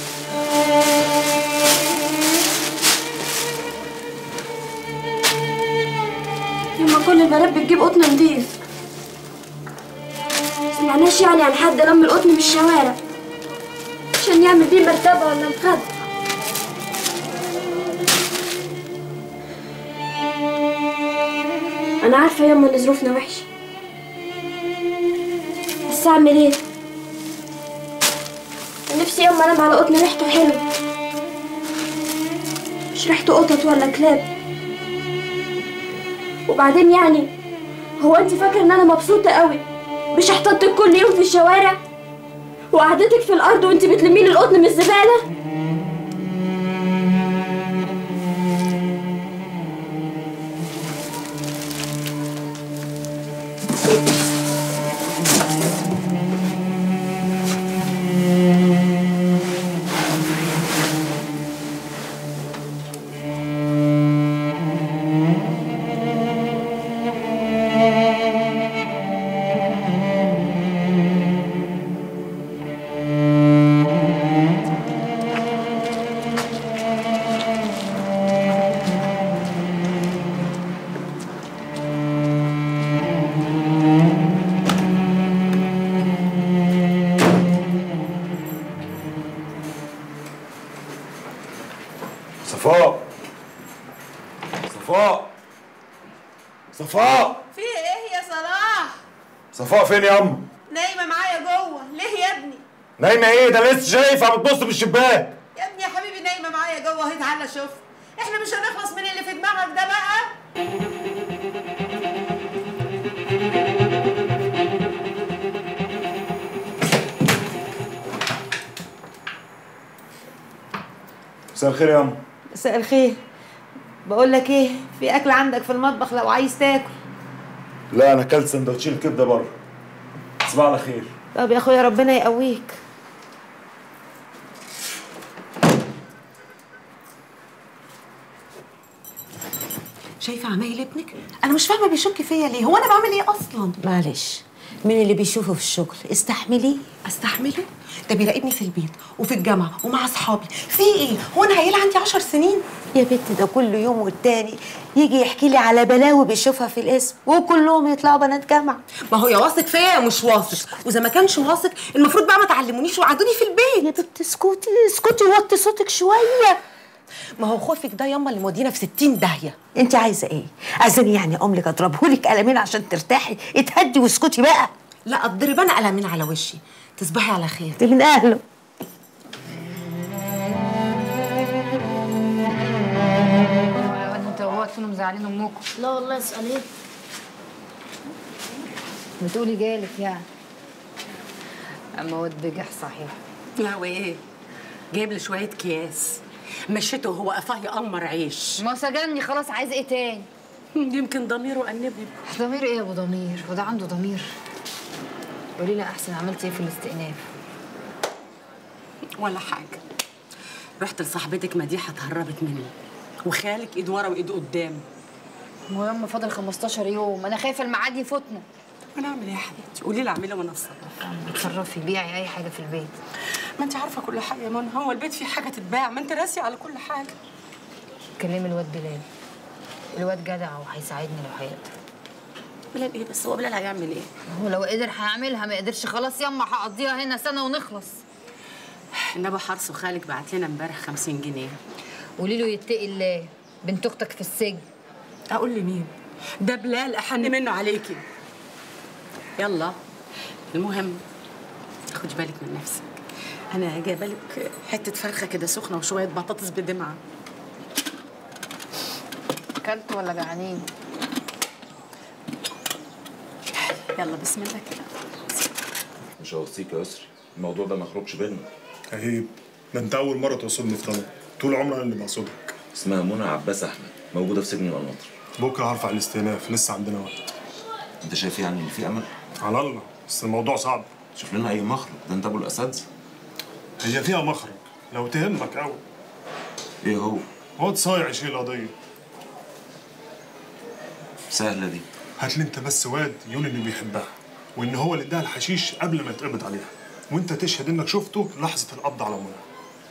Speaker 17: ياما كل البنات بتجيب قطن نضيف سمعناش يعني عن حد لم القطن من الشوارع عشان يعمل بيه مرتبة ولا مخدة أنا عارفة ياما إن ظروفنا وحشة بس أعمل إيه؟ نفسي ياما أنام على قطن ريحته حلوة مش ريحته قطط ولا كلاب وبعدين يعني هو انت فاكره ان انا مبسوطه قوي مش هحتطك كل يوم في الشوارع وقعدتك في الارض وانت بتلمي لي القطن من الزباله
Speaker 12: صفاء صفاء صفاء
Speaker 22: في ايه يا صلاح
Speaker 12: صفاء فين يا ام
Speaker 22: نايمه معايا جوه ليه يا ابني
Speaker 12: نايمه ايه ده لسه شايفها بتبص من الشباك
Speaker 22: يا ابني يا حبيبي نايمه معايا جوه اهي تعالى شوف احنا مش هنخلص من اللي في دماغك ده بقى
Speaker 12: مساء الخير يا ام
Speaker 22: مساء الخير بقول لك ايه في اكل عندك في المطبخ لو عايز تاكل
Speaker 12: لا انا اكلت سندوتشين كبده بره تصبح على خير
Speaker 22: طب يا اخويا ربنا يقويك
Speaker 14: شايفه عمايل ابنك انا مش فاهمه بيشك فيا ليه هو انا بعمل ايه اصلا
Speaker 22: معلش مين اللي بيشوفه في الشغل استحمليه
Speaker 14: استحمله ده بيراقبني في البيت وفي الجامعه ومع اصحابي في ايه هو انا عيله عندي عشر سنين
Speaker 22: يا بنت ده كل يوم والتاني يجي يحكي لي على بلاوي بيشوفها في الاسم وكلهم يطلعوا بنات جامعه
Speaker 14: ما هو يا واثق فيا يا مش واثق واذا ما كانش واثق المفروض بقى ما تعلمونيش وقعدوني في البيت
Speaker 22: يا بنت اسكتي اسكتي وطي صوتك شويه
Speaker 14: ما هو خوفك ده ياما اللي مودينا في 60 داهيه
Speaker 22: انت عايزه ايه عايزاني يعني املك اضربهولك قلمين عشان ترتاحي اتهدي واسكتي بقى
Speaker 14: لا اضرب انا قلمين على وشي تصبحي على خير
Speaker 22: دي من اهله
Speaker 6: انت وهو تكونوا مزعلين امكم
Speaker 17: لا والله اسأليه
Speaker 6: بتقولي جالك يعني اما واد بجح صحيح
Speaker 3: لا وايه جايب لي شويه اكياس مشيته وهو قفاه يقمر عيش
Speaker 6: ما هو سجنني خلاص عايز ايه تاني
Speaker 3: يمكن ضميره أنبني
Speaker 6: ضمير ايه يا ابو ضمير وده عنده ضمير قولي لي احسن عملت ايه في الاستئناف
Speaker 3: ولا حاجه رحت لصاحبتك مديحه اتهربت مني وخالك ايد ورا وايد قدام
Speaker 6: هو يوم فاضل 15 يوم انا خايفه الميعاد يفوتنا
Speaker 3: انا اعمل ايه يا حبيبتي قولي لي اعملها وانا اتصرف
Speaker 6: اتصرفي بيعي اي حاجه في البيت
Speaker 3: ما انت عارفه كل حاجه يا منى هو البيت فيه حاجه تتباع ما انت راسي على كل حاجه
Speaker 6: كلمي الواد بلال الواد جدع وهيساعدني لو هيقدر
Speaker 3: بلال ايه بس هو بلال هيعمل ايه
Speaker 6: هو لو قدر هيعملها ما قدرش خلاص يما هقضيها هنا سنه ونخلص
Speaker 3: النبي حرص وخالك بعت لنا امبارح 50 جنيه
Speaker 6: قولي له يتقي الله بنت اختك في السجن
Speaker 3: اقول لمين ده بلال احن منه عليكي يلا المهم خدي بالك من نفسك انا جايبه لك حته فرخه كده سخنه وشويه بطاطس بدمعه
Speaker 6: اكلت ولا جعانين
Speaker 3: يلا بسم الله كده
Speaker 12: مش هوصيك يا يسري الموضوع ده ما يخرجش بينا
Speaker 2: عيب ده انت اول مره توصلني في طلب طول عمري انا اللي بقصدك
Speaker 12: اسمها منى عباس احمد موجوده في سجن القناطر
Speaker 2: بكره هرفع الاستئناف لسه عندنا وقت
Speaker 12: انت شايف يعني ان في امل
Speaker 2: على الله بس الموضوع صعب
Speaker 12: شوف لنا اي مخرج ده انت ابو الاساتذه
Speaker 2: هي فيها مخرج لو تهمك قوي
Speaker 12: ايه هو
Speaker 2: واد صايع يشيل القضيه
Speaker 12: سهله دي
Speaker 2: هات لي انت بس واد يقول انه بيحبها وان هو اللي اداها الحشيش قبل ما يتقبض عليها وانت تشهد انك شفته لحظه القبض على منى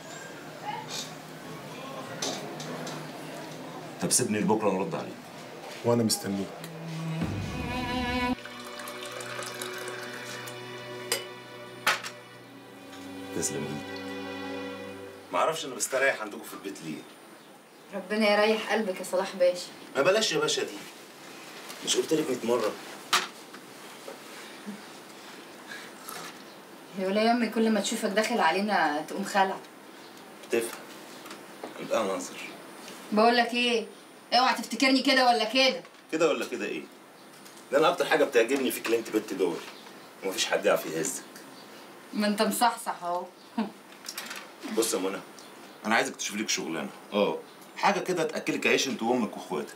Speaker 12: طب سيبني لبكره نرد عليه
Speaker 2: وانا مستنيك
Speaker 12: تسلم ايدك ما اعرفش انا بستريح عندكم في البيت ليه
Speaker 6: ربنا يريح قلبك يا صلاح باشا
Speaker 12: ما بلاش يا باشا دي مش قلت لك 100 مره
Speaker 6: يقول يا امي كل ما تشوفك داخل علينا تقوم خلع
Speaker 12: تفهم يبقى ناصر
Speaker 6: بقول لك ايه اوعى تفتكرني كده ولا كده
Speaker 12: كده ولا كده ايه ده انا اكتر حاجه بتعجبني فيك اللي انت بنت دوري ومفيش حد يعرف يهزك
Speaker 6: ما انت مصحصح اهو
Speaker 11: بص يا منى انا عايزك تشوف لك شغلانه اه حاجه كده تاكلك عيش انت وامك واخواتك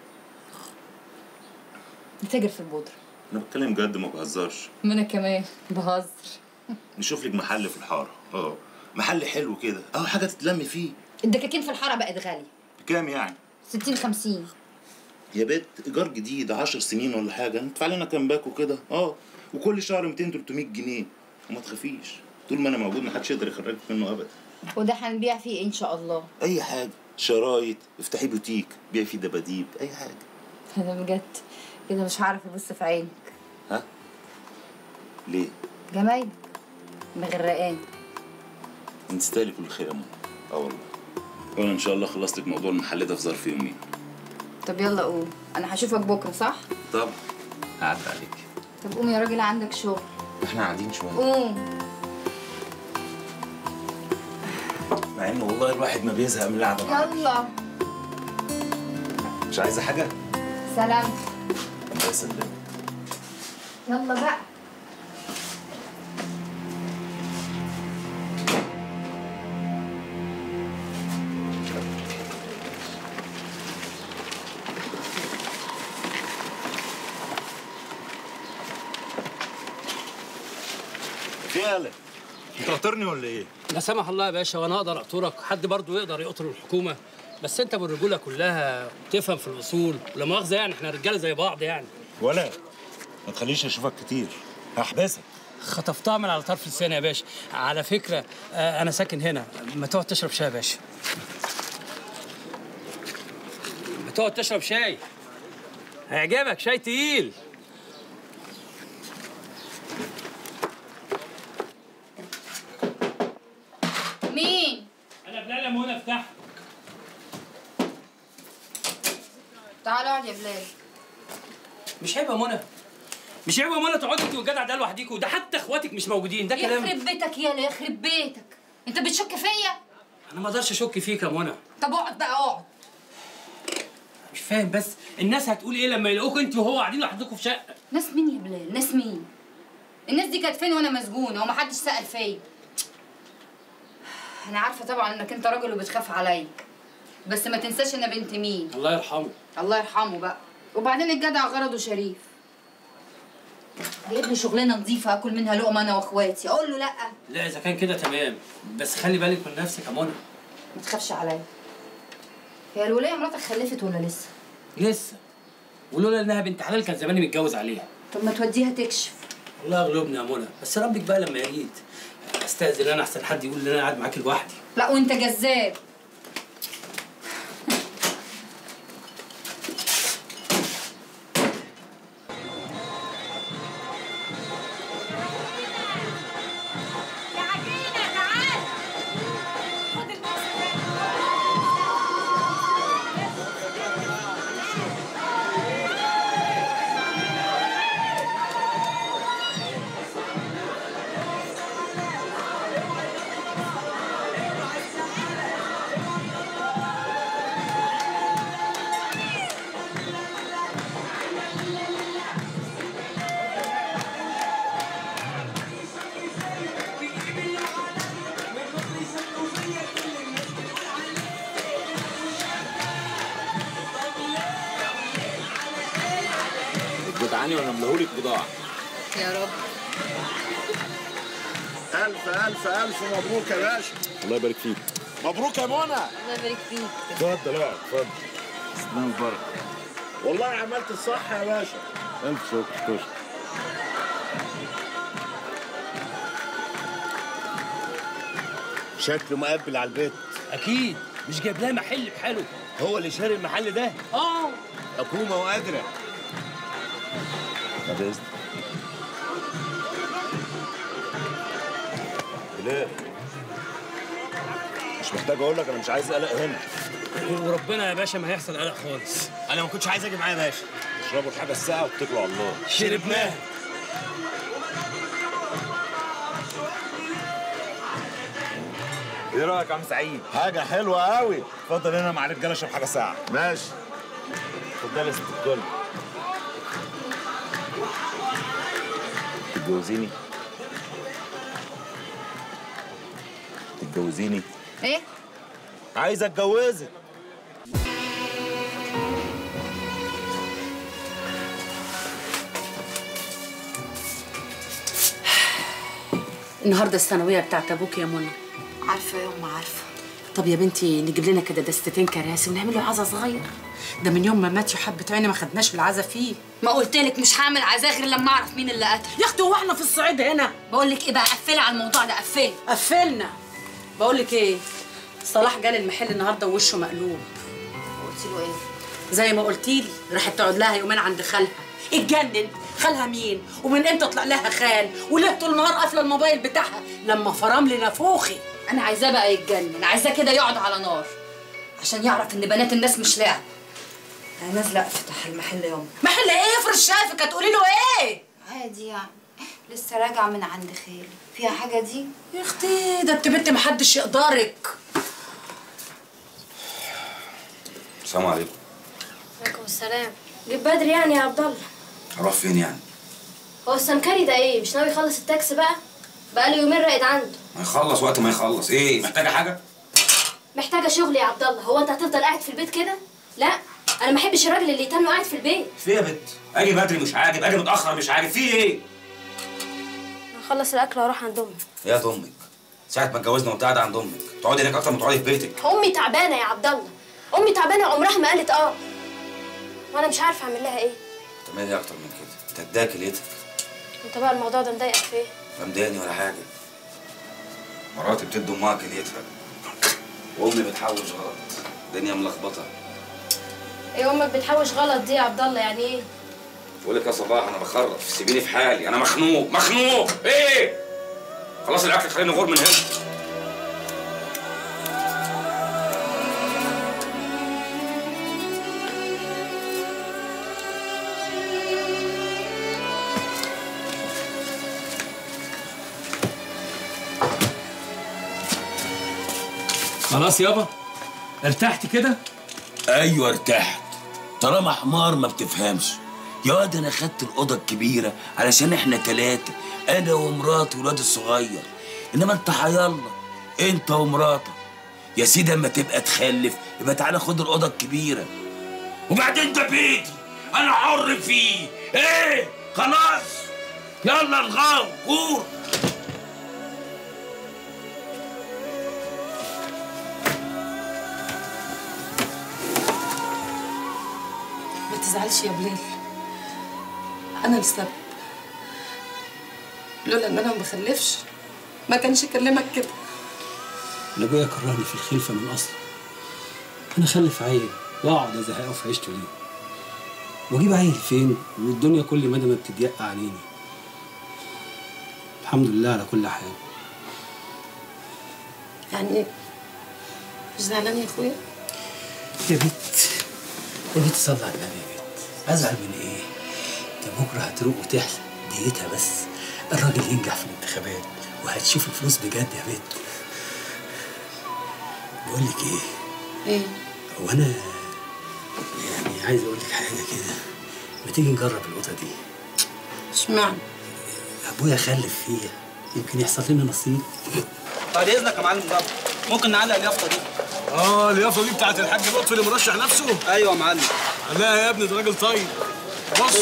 Speaker 6: بتاجر في البودرة
Speaker 11: انا بتكلم جد ما بهزرش
Speaker 6: ما انا كمان بهزر
Speaker 11: نشوف لك محل في الحاره اه محل حلو كده اه حاجه تتلمي فيه
Speaker 6: الدكاكين في الحارة بقت غالية
Speaker 11: بكام يعني
Speaker 6: 60 50
Speaker 11: يا بيت ايجار جديد 10 سنين ولا حاجه ندفع لنا كام باكو كده اه وكل شهر 200 300 جنيه وما تخافيش طول ما انا موجود محدش يقدر يخرجك منه ابدا
Speaker 6: وده هنبيع فيه ايه ان شاء الله
Speaker 11: اي حاجه شرايط افتحي بوتيك بيع فيه دباديب اي حاجه
Speaker 6: انا بجد كده مش هعرف ابص في عينك
Speaker 11: ها ليه
Speaker 6: جمايلك مغرقان
Speaker 11: انت تستاهلي كل خير يا ماما اه والله وانا ان شاء الله خلصت لك موضوع المحل ده في ظرف يومين
Speaker 6: طب يلا قوم انا هشوفك بكره صح
Speaker 11: طب هعدي عليك
Speaker 6: طب قوم يا راجل عندك شغل
Speaker 11: احنا قاعدين شويه
Speaker 6: قوم
Speaker 11: مع انه والله الواحد ما بيزهق من القعده معاك.
Speaker 6: يلا
Speaker 11: مش عايزه حاجه
Speaker 6: سلام
Speaker 11: الله يسلمك
Speaker 6: يلا بقى
Speaker 12: في يالا انت قاطرني ولا ايه؟
Speaker 5: لا سمح الله يا باشا وانا اقدر اقطرك حد برضه يقدر يقطر الحكومه بس انت بالرجوله كلها تفهم في الاصول ولا مؤاخذه يعني احنا رجاله زي بعض يعني
Speaker 12: ولا ما تخليش اشوفك كتير هحبسك
Speaker 5: خطفتها من على طرف لساني يا باشا على فكره آه، انا ساكن هنا ما تقعد تشرب شاي يا باشا ما تقعد تشرب شاي هيعجبك شاي تقيل
Speaker 6: مين
Speaker 5: انا بلال يا منى افتح
Speaker 6: تعال اقعد يا بلال
Speaker 5: مش عيب يا منى مش عيب يا منى تقعدي انت والجدع ده لوحديكوا ده حتى اخواتك مش موجودين ده كلام
Speaker 6: يخرب بيتك يالا يخرب بيتك انت بتشك فيا
Speaker 5: انا ما اقدرش اشك فيك يا منى
Speaker 6: طب اقعد بقى اقعد
Speaker 5: مش فاهم بس الناس هتقول ايه لما يلاقوك انت وهو قاعدين لوحدكم في شقه
Speaker 6: ناس مين يا بلال ناس مين الناس دي كانت فين وانا مسجونه ومحدش سأل فيا انا عارفه طبعا انك انت راجل وبتخاف عليا بس ما تنساش انا بنت مين
Speaker 5: الله يرحمه
Speaker 6: الله يرحمه بقى وبعدين الجدع غرضه شريف جايب لي شغلانه نظيفه اكل منها لقمه انا واخواتي اقول له لا
Speaker 5: لا اذا كان كده تمام بس خلي بالك من نفسك يا منى
Speaker 6: ما تخافش عليا هي الوليه مراتك خلفت ولا لسه
Speaker 5: لسه ولولا انها بنت حلال كان زماني متجوز عليها
Speaker 6: طب ما توديها تكشف
Speaker 5: الله يغلبني يا منى بس ربك بقى لما يريد استاذن انا احسن حد يقول ان انا قاعد معاك لوحدي
Speaker 6: لا وانت جذاب
Speaker 13: بتجدعني وانا ملهولك بضاعه
Speaker 6: يا رب
Speaker 11: الف الف الف مبروك يا باشا
Speaker 12: الله يبارك فيك
Speaker 11: مبروك يا منى
Speaker 6: الله يبارك فيك
Speaker 12: اتفضل اقعد اتفضل
Speaker 11: الله يبارك والله عملت الصح يا باشا
Speaker 12: الف شكر شكر
Speaker 20: شكله مقبل على البيت
Speaker 5: اكيد مش جايب لها محل بحاله
Speaker 20: هو اللي شاري المحل ده
Speaker 5: اه
Speaker 20: حكومه وقادره
Speaker 12: بعد اذنك بلال مش محتاج اقول لك انا مش عايز قلق هنا
Speaker 5: وربنا يا باشا ما هيحصل قلق خالص
Speaker 20: انا ما كنتش عايز اجي معايا يا باشا
Speaker 12: اشربوا الحاجه الساعه واتكلوا على الله
Speaker 5: شربناها
Speaker 12: ايه رايك يا عم سعيد حاجه حلوه قوي اتفضل هنا مع الرجاله اشرب حاجه ساعه
Speaker 20: ماشي
Speaker 12: اتفضل يا ست الكل تتجوزيني تتجوزيني
Speaker 6: ايه
Speaker 12: عايز اتجوزك
Speaker 3: النهارده الثانويه بتاعت ابوك يا منى
Speaker 6: عارفه يا ام عارفه
Speaker 3: طب يا بنتي نجيب لنا كده دستتين كراسي ونعمل له عزا صغير ده من يوم ما مات حبة عيني ما خدناش العزا فيه
Speaker 10: ما قلت لك مش هعمل عزاء غير لما اعرف مين اللي قتل
Speaker 3: يا اختي هو احنا في الصعيد هنا
Speaker 10: بقول لك ايه بقى قفلي على الموضوع ده قفلي
Speaker 3: قفلنا بقول لك ايه صلاح جالي المحل النهارده ووشه مقلوب
Speaker 6: قلت له ايه
Speaker 3: زي ما قلتي لي راحت تقعد لها يومين عند خالها اتجنن خالها مين ومن امتى طلع لها خال وليه طول النهار قافله الموبايل بتاعها لما فرم لي نافوخي
Speaker 10: انا عايزاه بقى يتجنن عايزاه كده يقعد على نار عشان يعرف ان بنات الناس مش لعب
Speaker 22: انا نازله افتح المحل يوم
Speaker 3: محل ايه افرض شافك هتقولي له ايه
Speaker 6: عادي يعني لسه راجعه من عند خالي فيها حاجه دي
Speaker 3: يا اختي ده انت بنت محدش يقدرك
Speaker 13: السلام عليكم
Speaker 17: عليكم السلام جيب بدري يعني يا عبد الله
Speaker 13: هروح فين يعني؟
Speaker 17: هو السمكري ده ايه مش ناوي يخلص التاكس بقى بقاله يومين راقد عنده
Speaker 13: ما يخلص وقت ما يخلص ايه محتاجه حاجه؟
Speaker 17: محتاجه شغل يا عبد الله هو انت هتفضل قاعد في البيت كده لا انا ما احبش الراجل اللي يتنه قاعد في البيت
Speaker 13: في إيه يا بت اجي بدري مش عاجب اجي متاخر مش عارف في ايه؟
Speaker 17: هخلص الاكل واروح عند امي
Speaker 13: يا امك ساعة ما اتجوزنا وانت قاعدة عند امك تقعدي هناك اكتر ما تقعدي في بيتك
Speaker 17: امي تعبانه يا عبد الله امي تعبانه عمرها ما قالت اه وانا مش عارفه اعمل لها ايه
Speaker 13: تعملي ايه اكتر من كده تداك ليتك
Speaker 17: انت بقى الموضوع ده مضايقك في ايه
Speaker 13: لا مضايقني ولا حاجة مراتي بتدي امها كليتها وامي بتحوش غلط الدنيا ملخبطة
Speaker 17: ايه امك بتحوش غلط دي يا عبد الله يعني ايه
Speaker 13: بقول لك يا صباح انا بخرف سيبيني في حالي انا مخنوق مخنوق ايه خلاص الاكل خليني نغور من هنا
Speaker 5: خلاص يابا ارتحت كده
Speaker 15: ايوه ارتحت طالما حمار ما بتفهمش يا واد انا خدت الاوضه الكبيره علشان احنا تلاته انا ومراتي والواد الصغير انما انت حيالله انت ومراتك يا سيدي اما تبقى تخلف يبقى تعالى خد الاوضه الكبيره وبعدين ده بيتي انا حر فيه ايه خلاص يلا الغاو قول
Speaker 3: ما تزعلش يا بلال انا السبب لولا ان انا ما بخلفش ما كانش كلمك كده
Speaker 5: انا ابويا كرهني في الخلفه من اصله انا اخلف عيل واقعد ازهقه في عيشته ليه واجيب عيل فين والدنيا كل مدى ما بتضيق عليني الحمد لله على كل حال
Speaker 3: يعني مش زعلان يا اخويا
Speaker 5: يا بت يا بت صلي على النبي يا بت ازعل من ايه ده بكره هتروق وتحلى ديتها بس الراجل ينجح في الانتخابات وهتشوف الفلوس بجد يا بت بقول لك ايه
Speaker 3: ايه
Speaker 5: هو انا يعني عايز اقول لك حاجه كده ما تيجي نجرب الاوضه دي
Speaker 3: اشمعنى
Speaker 5: ابويا خلف فيها يمكن يحصل لنا نصيب
Speaker 16: بعد اذنك يا معلم ضبط ممكن نعلق اليافطه دي
Speaker 2: اه اليافطه دي بتاعت الحاج لطفي اللي مرشح نفسه
Speaker 16: ايوه يا معلم
Speaker 2: لا يا ابني ده راجل طيب بص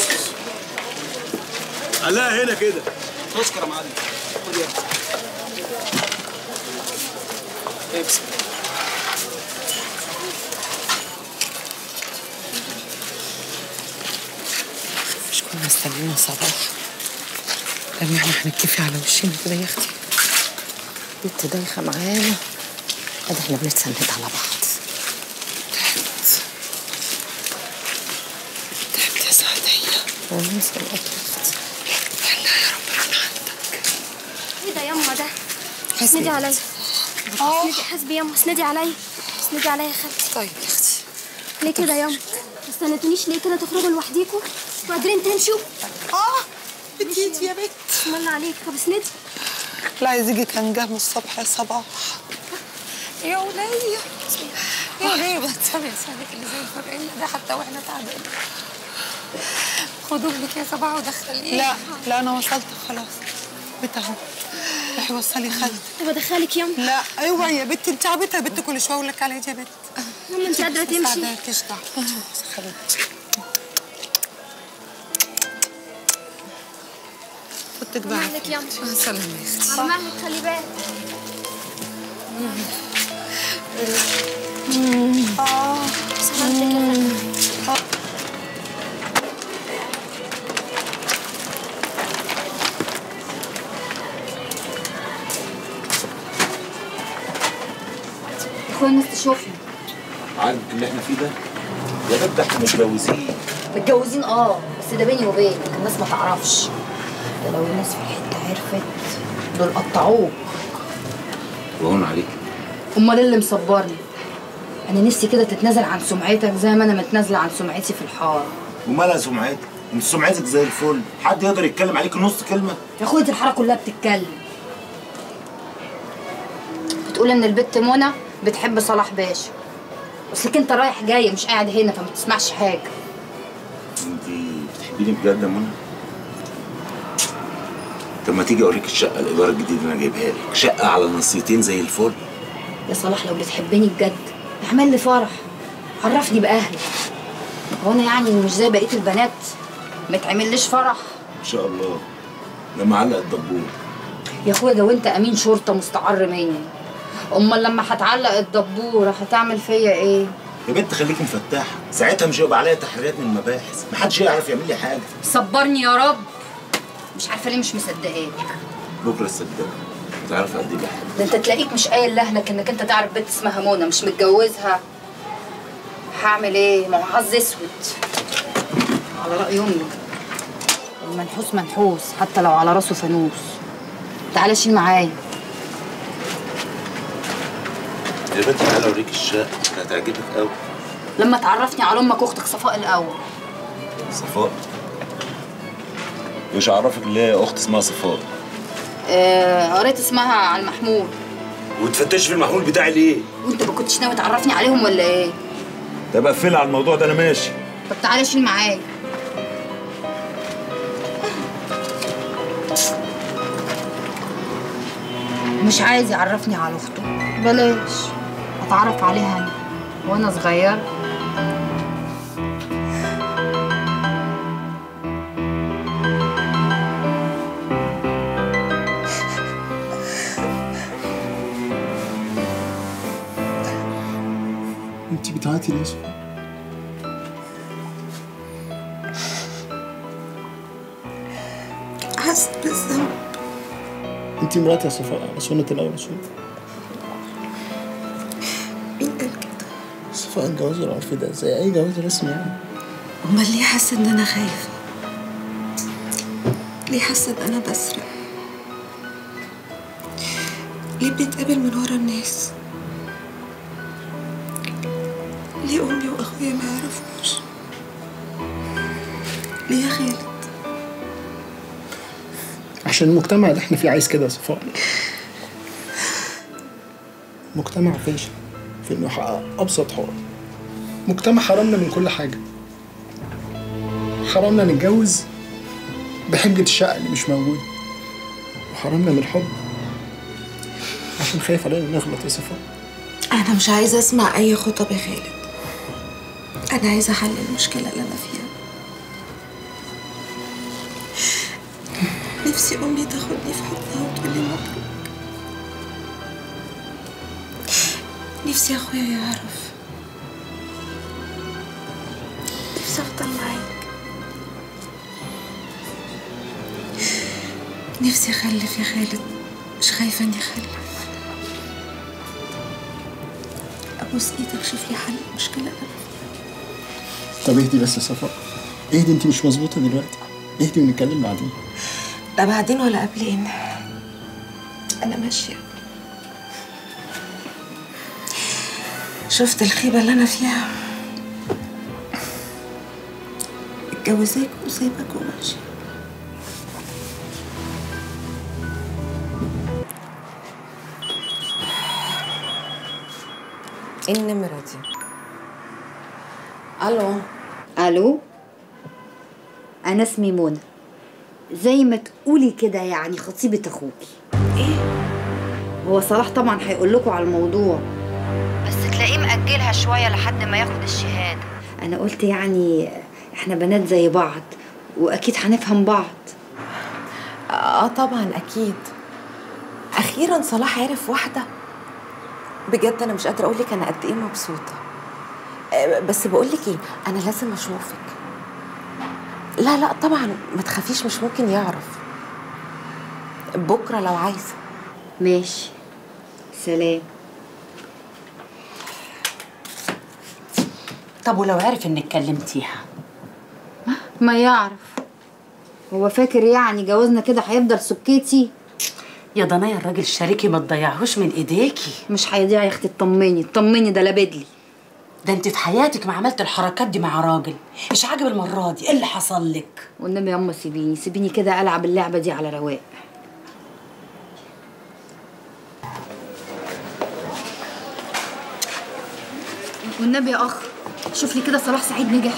Speaker 2: عليها هنا كده
Speaker 16: تشكر يا معلم خد يا امسك
Speaker 3: مش كنا مستنيين صباح لان احنا هنتكفي على وشنا كده يا اختي بنت دايخه معانا ادي احنا بنتسند على بعض تعبت تعبت يا سعدية انا نسى الاكل لا يا رب من عندك
Speaker 17: ايه ده يما ده اسندي عليا اسندي حسبي يما اسندي عليا اسندي عليا يا خالتي
Speaker 3: طيب يا اختي
Speaker 17: ليه كده يما ما استنيتونيش ليه كده تخرجوا لوحديكوا انتوا قادرين تمشوا اه
Speaker 3: بتيت يا بت
Speaker 17: بسم الله عليك طب اسندي
Speaker 3: لا يزيجي كان جه من الصبح يا صباح يا ولية يا ولية بتسامي يا سامك اللي زي الفرقية ده حتى واحنا تعبانين خدوا ابنك يا صباح ودخليه
Speaker 21: لا لا انا وصلت خلاص بيت اهو روحي وصلي خالتك
Speaker 17: بدخلك يوم
Speaker 21: لا اوعي يا بنتي انت عبيطه يا بنتي كل شويه اقول لك على يا بنت
Speaker 17: ماما انت قادره تمشي
Speaker 21: ساعدكش دعوه خليكي خدتك بقى
Speaker 17: مهلك يوم
Speaker 21: مع السلامه يا اختي
Speaker 17: على مهلك خلي بالك
Speaker 21: اه
Speaker 17: سلامتك يا فندم
Speaker 1: اخويا الناس تشوفني
Speaker 9: عارف اللي احنا فيه ده يا بنت احنا متجوزين
Speaker 1: متجوزين اه بس ده بيني وبينك الناس ما تعرفش ده لو الناس في الحته عرفت دول قطعوك
Speaker 9: وهون عليك
Speaker 1: امال إيه اللي مصبرني انا نفسي كده تتنازل عن سمعتك زي ما انا متنازله عن سمعتي في الحاره
Speaker 9: ومالها سمعتك انت سمعتك زي الفل حد يقدر يتكلم عليك نص كلمه
Speaker 1: يا اخويا دي الحاره كلها بتتكلم بتقول ان البت منى بتحب صلاح باشا اصلك انت رايح جاي مش قاعد هنا فما تسمعش حاجه
Speaker 9: انت بتحبيني بجد يا منى طب ما تيجي اوريك الشقه الايجار الجديد اللي انا جايبها لك شقه على نصيتين زي الفل
Speaker 1: يا صلاح لو بتحبني بجد اعمل لي فرح عرفني باهلك هو انا يعني مش زي بقيه البنات ما تعمليش فرح
Speaker 9: ان شاء الله لما علق الدبور
Speaker 1: يا اخويا ده وانت امين شرطه مستعر مني امال لما هتعلق الدبوره هتعمل فيا ايه
Speaker 9: يا بنت خليكي مفتحه ساعتها مش هيبقى عليا تحريات من المباحث محدش يعرف يعمل لي حاجه
Speaker 1: صبرني يا رب مش عارفه ليه مش مصدقاك
Speaker 9: بكره الصدق تعرف قد ايه بحبك
Speaker 1: ده انت تلاقيك مش قايل لاهلك انك انت تعرف بنت اسمها منى مش متجوزها هعمل ايه ما هو حظ اسود على راي امي المنحوس منحوس حتى لو على راسه فانوس تعالى شيل معايا
Speaker 9: يا بنت تعالى اوريك الشقه هتعجبك قوي
Speaker 1: لما تعرفني على امك واختك صفاء الاول
Speaker 9: صفاء مش عرفك اللي هي اخت اسمها صفاء
Speaker 1: آه قريت اسمها على المحمول
Speaker 9: وتفتش في المحمول بتاعي ليه؟
Speaker 1: وانت ما كنتش ناوي تعرفني عليهم ولا ايه
Speaker 9: طب قفلها على الموضوع ده انا ماشي
Speaker 1: طب تعالى شيل معايا مش عايز يعرفني على اخته بلاش اتعرف عليها انا وانا صغير
Speaker 18: انت بتعيطي ليه يا صفاء؟
Speaker 21: حاسه بالذنب
Speaker 18: انت مراتي يا صفاء على سنة الأول رسول
Speaker 21: مين قال كده؟
Speaker 18: صفاء الجواز العرفي ده زي أي جواز رسمي يعني
Speaker 21: امال ليه حاسه ان انا خايفه ليه حاسه ان انا بسرق ليه بنتقابل من ورا الناس ليه امي واخويا ما يعرفوش ليه يا خالد
Speaker 18: عشان المجتمع اللي احنا فيه عايز كده يا صفاء مجتمع فاشل في انه يحقق ابسط حقوق مجتمع حرمنا من كل حاجه حرمنا نتجوز بحجة الشقة اللي مش موجودة وحرمنا من الحب عشان خايف علينا نغلط يا صفاء
Speaker 21: انا مش عايزه اسمع اي خطب يا خالد انا عايزه احل المشكله اللي انا فيها نفسي امي تاخدني في حضنها وتقول لي مبروك نفسي اخويا يعرف نفسي افضل معاك نفسي اخلف يا خالد مش خايفه اني اخلف ابوس ايدك شوف لي حل المشكله اللي انا
Speaker 18: طب اهدي بس يا صفاء اهدي انت مش مظبوطة دلوقتي اهدي ونتكلم بعدين
Speaker 21: لا بعدين ولا قبلين انا ماشيه شفت الخيبه اللي انا فيها اتجوزاك وسايبك وماشي
Speaker 19: ايه النمرة دي؟ الو
Speaker 1: الو انا اسمي منى زي ما تقولي كده يعني خطيبة اخوكي هو صلاح طبعا هيقول لكم على الموضوع بس تلاقيه مأجلها شوية لحد ما ياخد الشهادة أنا قلت يعني إحنا بنات زي بعض وأكيد هنفهم بعض
Speaker 7: اه طبعا اكيد اخيرا صلاح عرف واحده بجد انا مش قادره اقول لك انا قد ايه مبسوطه آه، بس بقول لك ايه انا لازم اشوفك لا لا طبعا ما تخافيش مش ممكن يعرف بكره لو عايزه
Speaker 1: ماشي سلام
Speaker 3: طب ولو عرف انك كلمتيها
Speaker 1: ما يعرف هو فاكر يعني جوازنا كده هيفضل سكتي
Speaker 3: يا ضنايا الراجل شريكي ما تضيعهوش من ايديكي
Speaker 1: مش هيضيع يا اختي اطمني اطمني ده لابدلي
Speaker 3: ده انت في حياتك ما عملت الحركات دي مع راجل مش عاجب المره دي ايه اللي حصل لك
Speaker 1: والنبي يا اما سيبيني سيبيني كده العب اللعبه دي على رواق والنبي يا اخ شوف لي كده صلاح سعيد نجح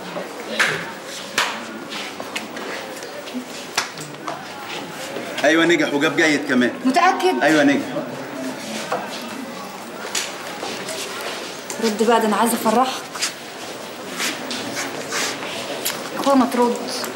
Speaker 8: ايوه نجح وجاب جيد كمان
Speaker 1: متاكد
Speaker 8: ايوه نجح
Speaker 1: رد بقى ده انا عايزه افرحك اخويا ما ترد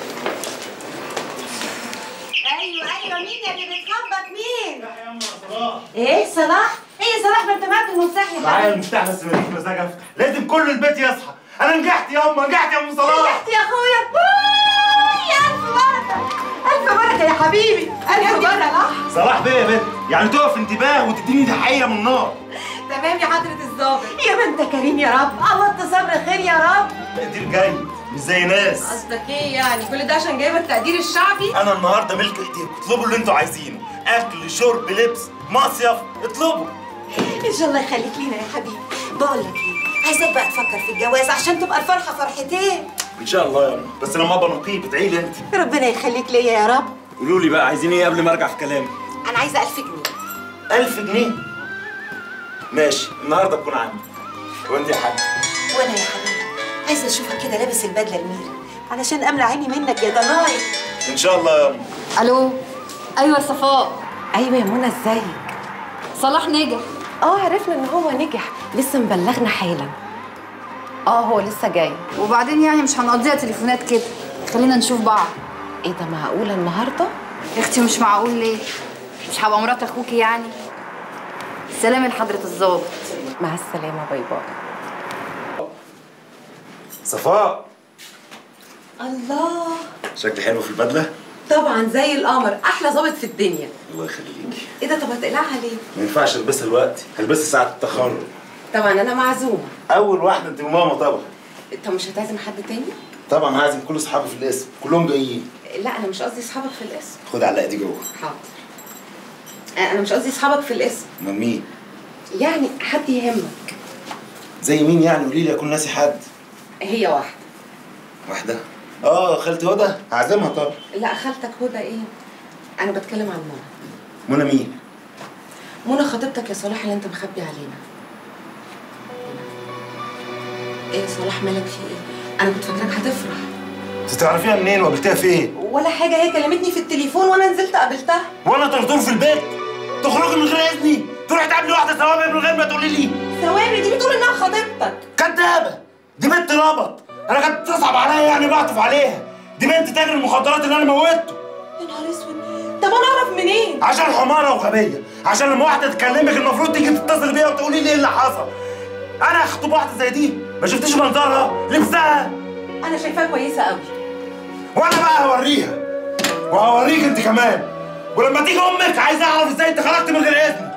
Speaker 22: ايوه ايوه مين يا اللي بتخبط مين؟ ايه صلاح؟ ايه صلاح ما انت معاك المفتاح يا
Speaker 12: معايا
Speaker 22: حبيبي
Speaker 12: المفتاح بس ماليش مزاج افتح لازم كل البيت يصحى انا نجحت يا امه نجحت يا ام صلاح
Speaker 22: نجحت يا اخويا باي الف بركه الف بركه يا حبيبي الف بركه
Speaker 12: صلاح بيه يا بنت يعني تقف انتباه وتديني تحيه من نار
Speaker 22: تمام يا حضره الظابط يا ما انت كريم يا رب عوضت صبر خير يا رب
Speaker 12: تقدير جيد مش زي ناس
Speaker 22: قصدك ايه يعني كل ده عشان جايبه التقدير الشعبي
Speaker 12: انا النهارده ملك ايديكم اطلبوا اللي انتوا عايزينه اكل شرب لبس مصيف اطلبوا
Speaker 22: ان شاء الله يخليك لينا يا حبيبي بقول لك ايه عايزاك بقى تفكر في الجواز عشان تبقى الفرحه فرحتين
Speaker 12: ان شاء الله يا امه بس لما ابقى نقيب ادعي لي انت
Speaker 22: ربنا يخليك ليا يا رب
Speaker 12: قولوا لي بقى عايزين ايه قبل ما ارجع في كلامي
Speaker 22: انا عايزه 1000 جنيه
Speaker 12: 1000 جنيه ماشي النهارده تكون عندي وانت يا حاج
Speaker 22: وانا يا حبيبي عايزه اشوفك كده لابس البدله الميري علشان املى عيني منك يا ضناي
Speaker 12: ان شاء الله يا امه
Speaker 1: الو ايوه صفاء
Speaker 7: ايوه يا منى ازيك
Speaker 1: صلاح نجح
Speaker 7: اه عرفنا ان هو نجح لسه مبلغنا حالا اه هو لسه جاي
Speaker 1: وبعدين يعني مش هنقضيها تليفونات كده خلينا نشوف بعض
Speaker 7: ايه ده معقوله النهارده
Speaker 1: يا اختي مش معقول ليه مش هبقى مرات اخوكي يعني سلام لحضره الظابط
Speaker 7: مع السلامه باي باي
Speaker 12: صفاء
Speaker 7: الله
Speaker 12: شكلي حلو في البدله
Speaker 7: طبعا زي القمر احلى ظابط في الدنيا
Speaker 12: الله يخليكي
Speaker 7: ايه ده طب هتقلعها ليه
Speaker 12: ما ينفعش البسها دلوقتي هلبسها ساعه التخرج
Speaker 7: طبعا انا معزومه
Speaker 12: اول واحده انت وماما طبعا
Speaker 7: طب مش هتعزم حد تاني
Speaker 12: طبعا هعزم كل اصحابي في الاسم كلهم جايين
Speaker 7: لا انا مش قصدي اصحابك في الاسم
Speaker 12: خد علقه دي جوه
Speaker 7: حاضر انا مش قصدي اصحابك في الاسم
Speaker 12: امال مين
Speaker 7: يعني حد يهمك
Speaker 12: زي مين يعني قولي لي اكون ناسي حد
Speaker 7: هي واحده
Speaker 12: واحده اه خالتي هدى هعزمها طبعا
Speaker 7: لا خالتك هدى ايه انا بتكلم عن منى
Speaker 12: منى مين
Speaker 7: منى خطيبتك يا صلاح اللي انت مخبي علينا ايه يا صلاح مالك في ايه انا كنت فاكراك هتفرح
Speaker 12: انت تعرفيها منين وقابلتيها فين
Speaker 7: ولا حاجه هي كلمتني في التليفون وانا نزلت قابلتها
Speaker 12: وانا طردور في البيت تخرجي من غير اذني تروحي تقابلي واحده ثوابت من غير ما تقولي لي
Speaker 7: ثوابت دي بتقول انها خطيبتك
Speaker 12: كدابه دي بنت ربط انا كانت تصعب عليا يعني بعطف عليها دي بنت تاجر المخدرات اللي انا موتته
Speaker 7: يا نهار اسود طب انا اعرف منين
Speaker 12: عشان حماره وغبيه عشان لما واحده تكلمك المفروض تيجي تتصل بيها وتقولي لي ايه اللي حصل انا اخطب واحده زي دي ما شفتيش منظرها لبسها
Speaker 7: انا شايفاها كويسه قوي
Speaker 12: وانا بقى هوريها وهوريك انت كمان ولما تيجي امك عايز اعرف ازاي انت خرجت من غير اذن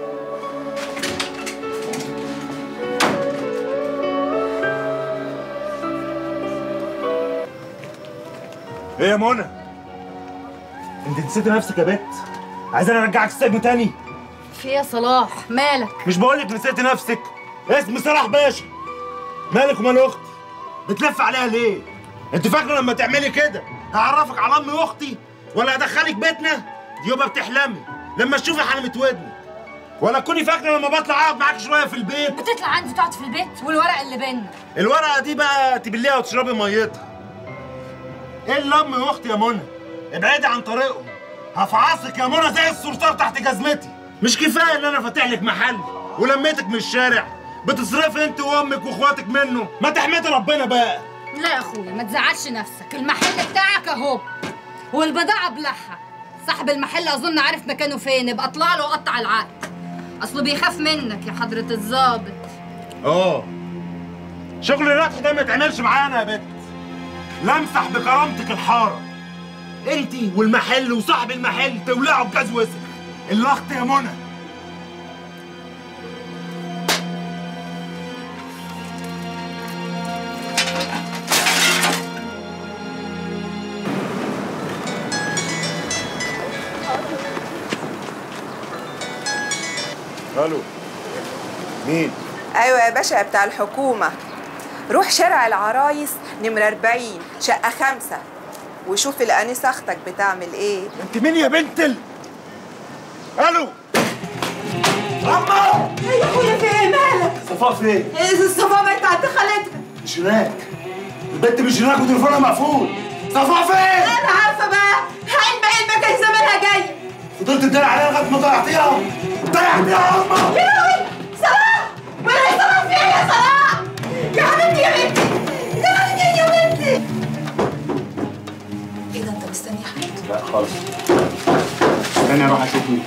Speaker 12: ايه يا منى انت نسيتي نفسك يا بت عايزاني ارجعك السجن تاني
Speaker 1: في ايه يا صلاح مالك
Speaker 12: مش بقولك نسيتي نفسك اسمي صلاح باشا مالك ومال اختي بتلف عليها ليه انت فاكره لما تعملي كده هعرفك على امي واختي ولا ادخلك بيتنا دي يبقى بتحلمي لما تشوفي حلمة ودنك ولا تكوني فاكره لما بطلع اقعد معاك شويه في البيت
Speaker 1: بتطلع عندي تقعد في البيت والورق اللي بينا
Speaker 12: الورقه دي بقى تبليها وتشربي ميتها ايه اللي امي واختي يا منى ابعدي عن طريقهم هفعصك يا منى زي الصرصار تحت جزمتي مش كفايه ان انا فاتح لك محل ولميتك من الشارع بتصرفي انت وامك واخواتك منه ما تحمدي ربنا بقى
Speaker 1: لا يا اخويا ما تزعلش نفسك المحل بتاعك اهو والبضاعه بلحها صاحب المحل اظن عارف مكانه فين يبقى اطلع له وقطع العقد اصله بيخاف منك يا حضره الظابط
Speaker 12: اه شغل الرقص ده ما يتعملش معانا يا بت لمسح بكرامتك الحاره انت والمحل وصاحب المحل تولعوا بجاز وسخ اللخط يا منى
Speaker 9: الو مين
Speaker 4: ايوه يا باشا بتاع الحكومه روح شارع العرايس نمرة 40 شقة خمسة وشوف الأنسة أختك بتعمل إيه
Speaker 12: انت مين يا بنت ال... الو
Speaker 4: أما يا أخويا في إيه مالك؟
Speaker 12: صفاء فين؟
Speaker 4: الصفا بقت عند خالتها
Speaker 12: مش هناك البنت مش هناك وتليفونها مقفول صفاء فين؟
Speaker 4: أنا عارفة بقى علم علمك كان زمانها جاي
Speaker 12: فضلت تداري عليها لغايه ما ضيعتيها ضيعتيها يا امه
Speaker 4: يا لهوي صلاح ولا يا صلاح في إيه يا صلاح؟ يا حبيبتي يا بنتي يا حبيبتي يا بنتي إيه ده أنت مستني حاجة؟
Speaker 12: لا خالص استني اروح اشوف مين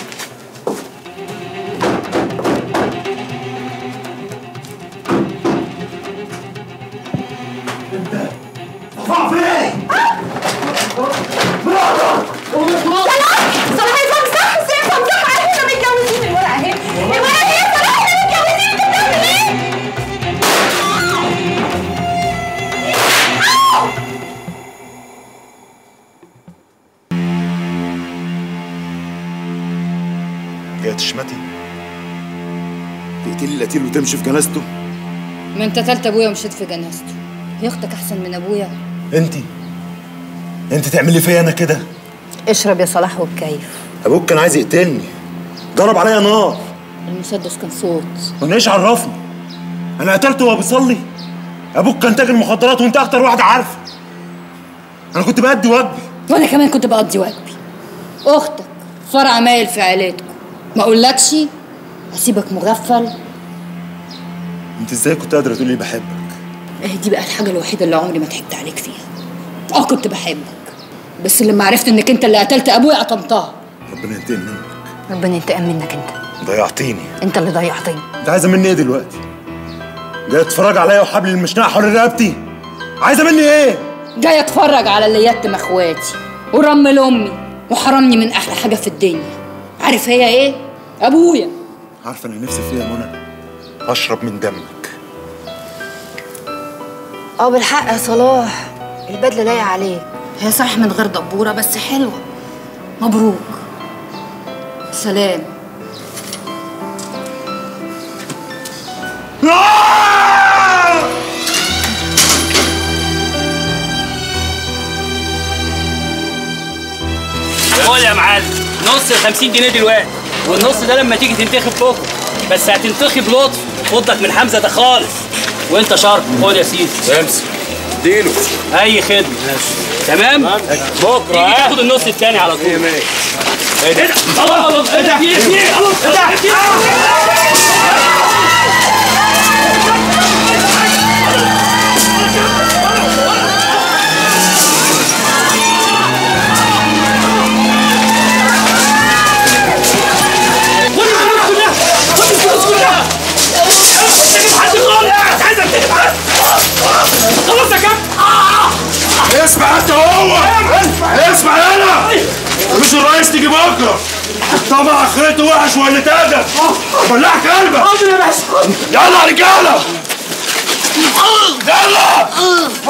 Speaker 12: صفاء فين؟
Speaker 4: صلاح يفهم صح بس يفهم صح عارف احنا متجوزين الورقة اهي الورقة اهي يا صلاح احنا متجوزين انت بتعمل ايه؟
Speaker 12: جاي تشمتي تقتلي القتيل وتمشي في جنازته
Speaker 1: ما انت تالت ابويا ومشيت في جنازته هي اختك احسن من ابويا
Speaker 12: انت انت تعملي فيا انا كده
Speaker 1: اشرب يا صلاح وبكيف
Speaker 12: ابوك كان عايز يقتلني ضرب عليا نار
Speaker 1: المسدس كان صوت
Speaker 12: وانا ايش عرفني انا قتلته وهو بيصلي ابوك كان تاجر مخدرات وانت اكتر واحده عارفه انا كنت بأدي واجبي
Speaker 1: وانا كمان كنت بقضي واجبي اختك فرع مايل في عيلتكم ما اقولكش هسيبك مغفل
Speaker 12: انت ازاي كنت قادره تقولي بحبك
Speaker 1: اهي دي بقى الحاجه الوحيده اللي عمري ما ضحكت عليك فيها اه كنت بحبك بس لما عرفت انك انت اللي قتلت ابويا قطمتها
Speaker 12: ربنا ينتقم منك
Speaker 1: ربنا ينتقم منك انت
Speaker 12: ضيعتيني
Speaker 1: انت اللي ضيعتني
Speaker 12: انت عايزه مني ايه دلوقتي جاي تتفرج عليا وحبل المشنقه حول رقبتي عايزه مني ايه
Speaker 1: جاي اتفرج على اللي يتم اخواتي ورمل امي وحرمني من احلى حاجه في الدنيا عارف هي ايه ابويا
Speaker 12: عارفه انا نفسي فيها يا منى اشرب من دمك
Speaker 1: اه بالحق يا صلاح البدله لايقه عليك هي صح من غير دبوره بس حلوه مبروك سلام
Speaker 8: قول يا معلم نص ال 50 جنيه دلوقتي والنص ده لما تيجي تنتخب بكره بس هتنتخب لطف خدك من حمزه ده خالص وانت شرط خد يا سيدي
Speaker 13: امسك اديله
Speaker 8: اي خدمه تمام بكره تيجي تاخد النص التاني على طول ايه ده الله الله ايه ده ايه ده ايه ده خلاص يا كابتن
Speaker 12: اسمع انت هو اسمع انا مش الرئيس تيجي بكره طبعا اخرته وحش ولا تقدر بلعك قلبك يلا يا رجاله يلا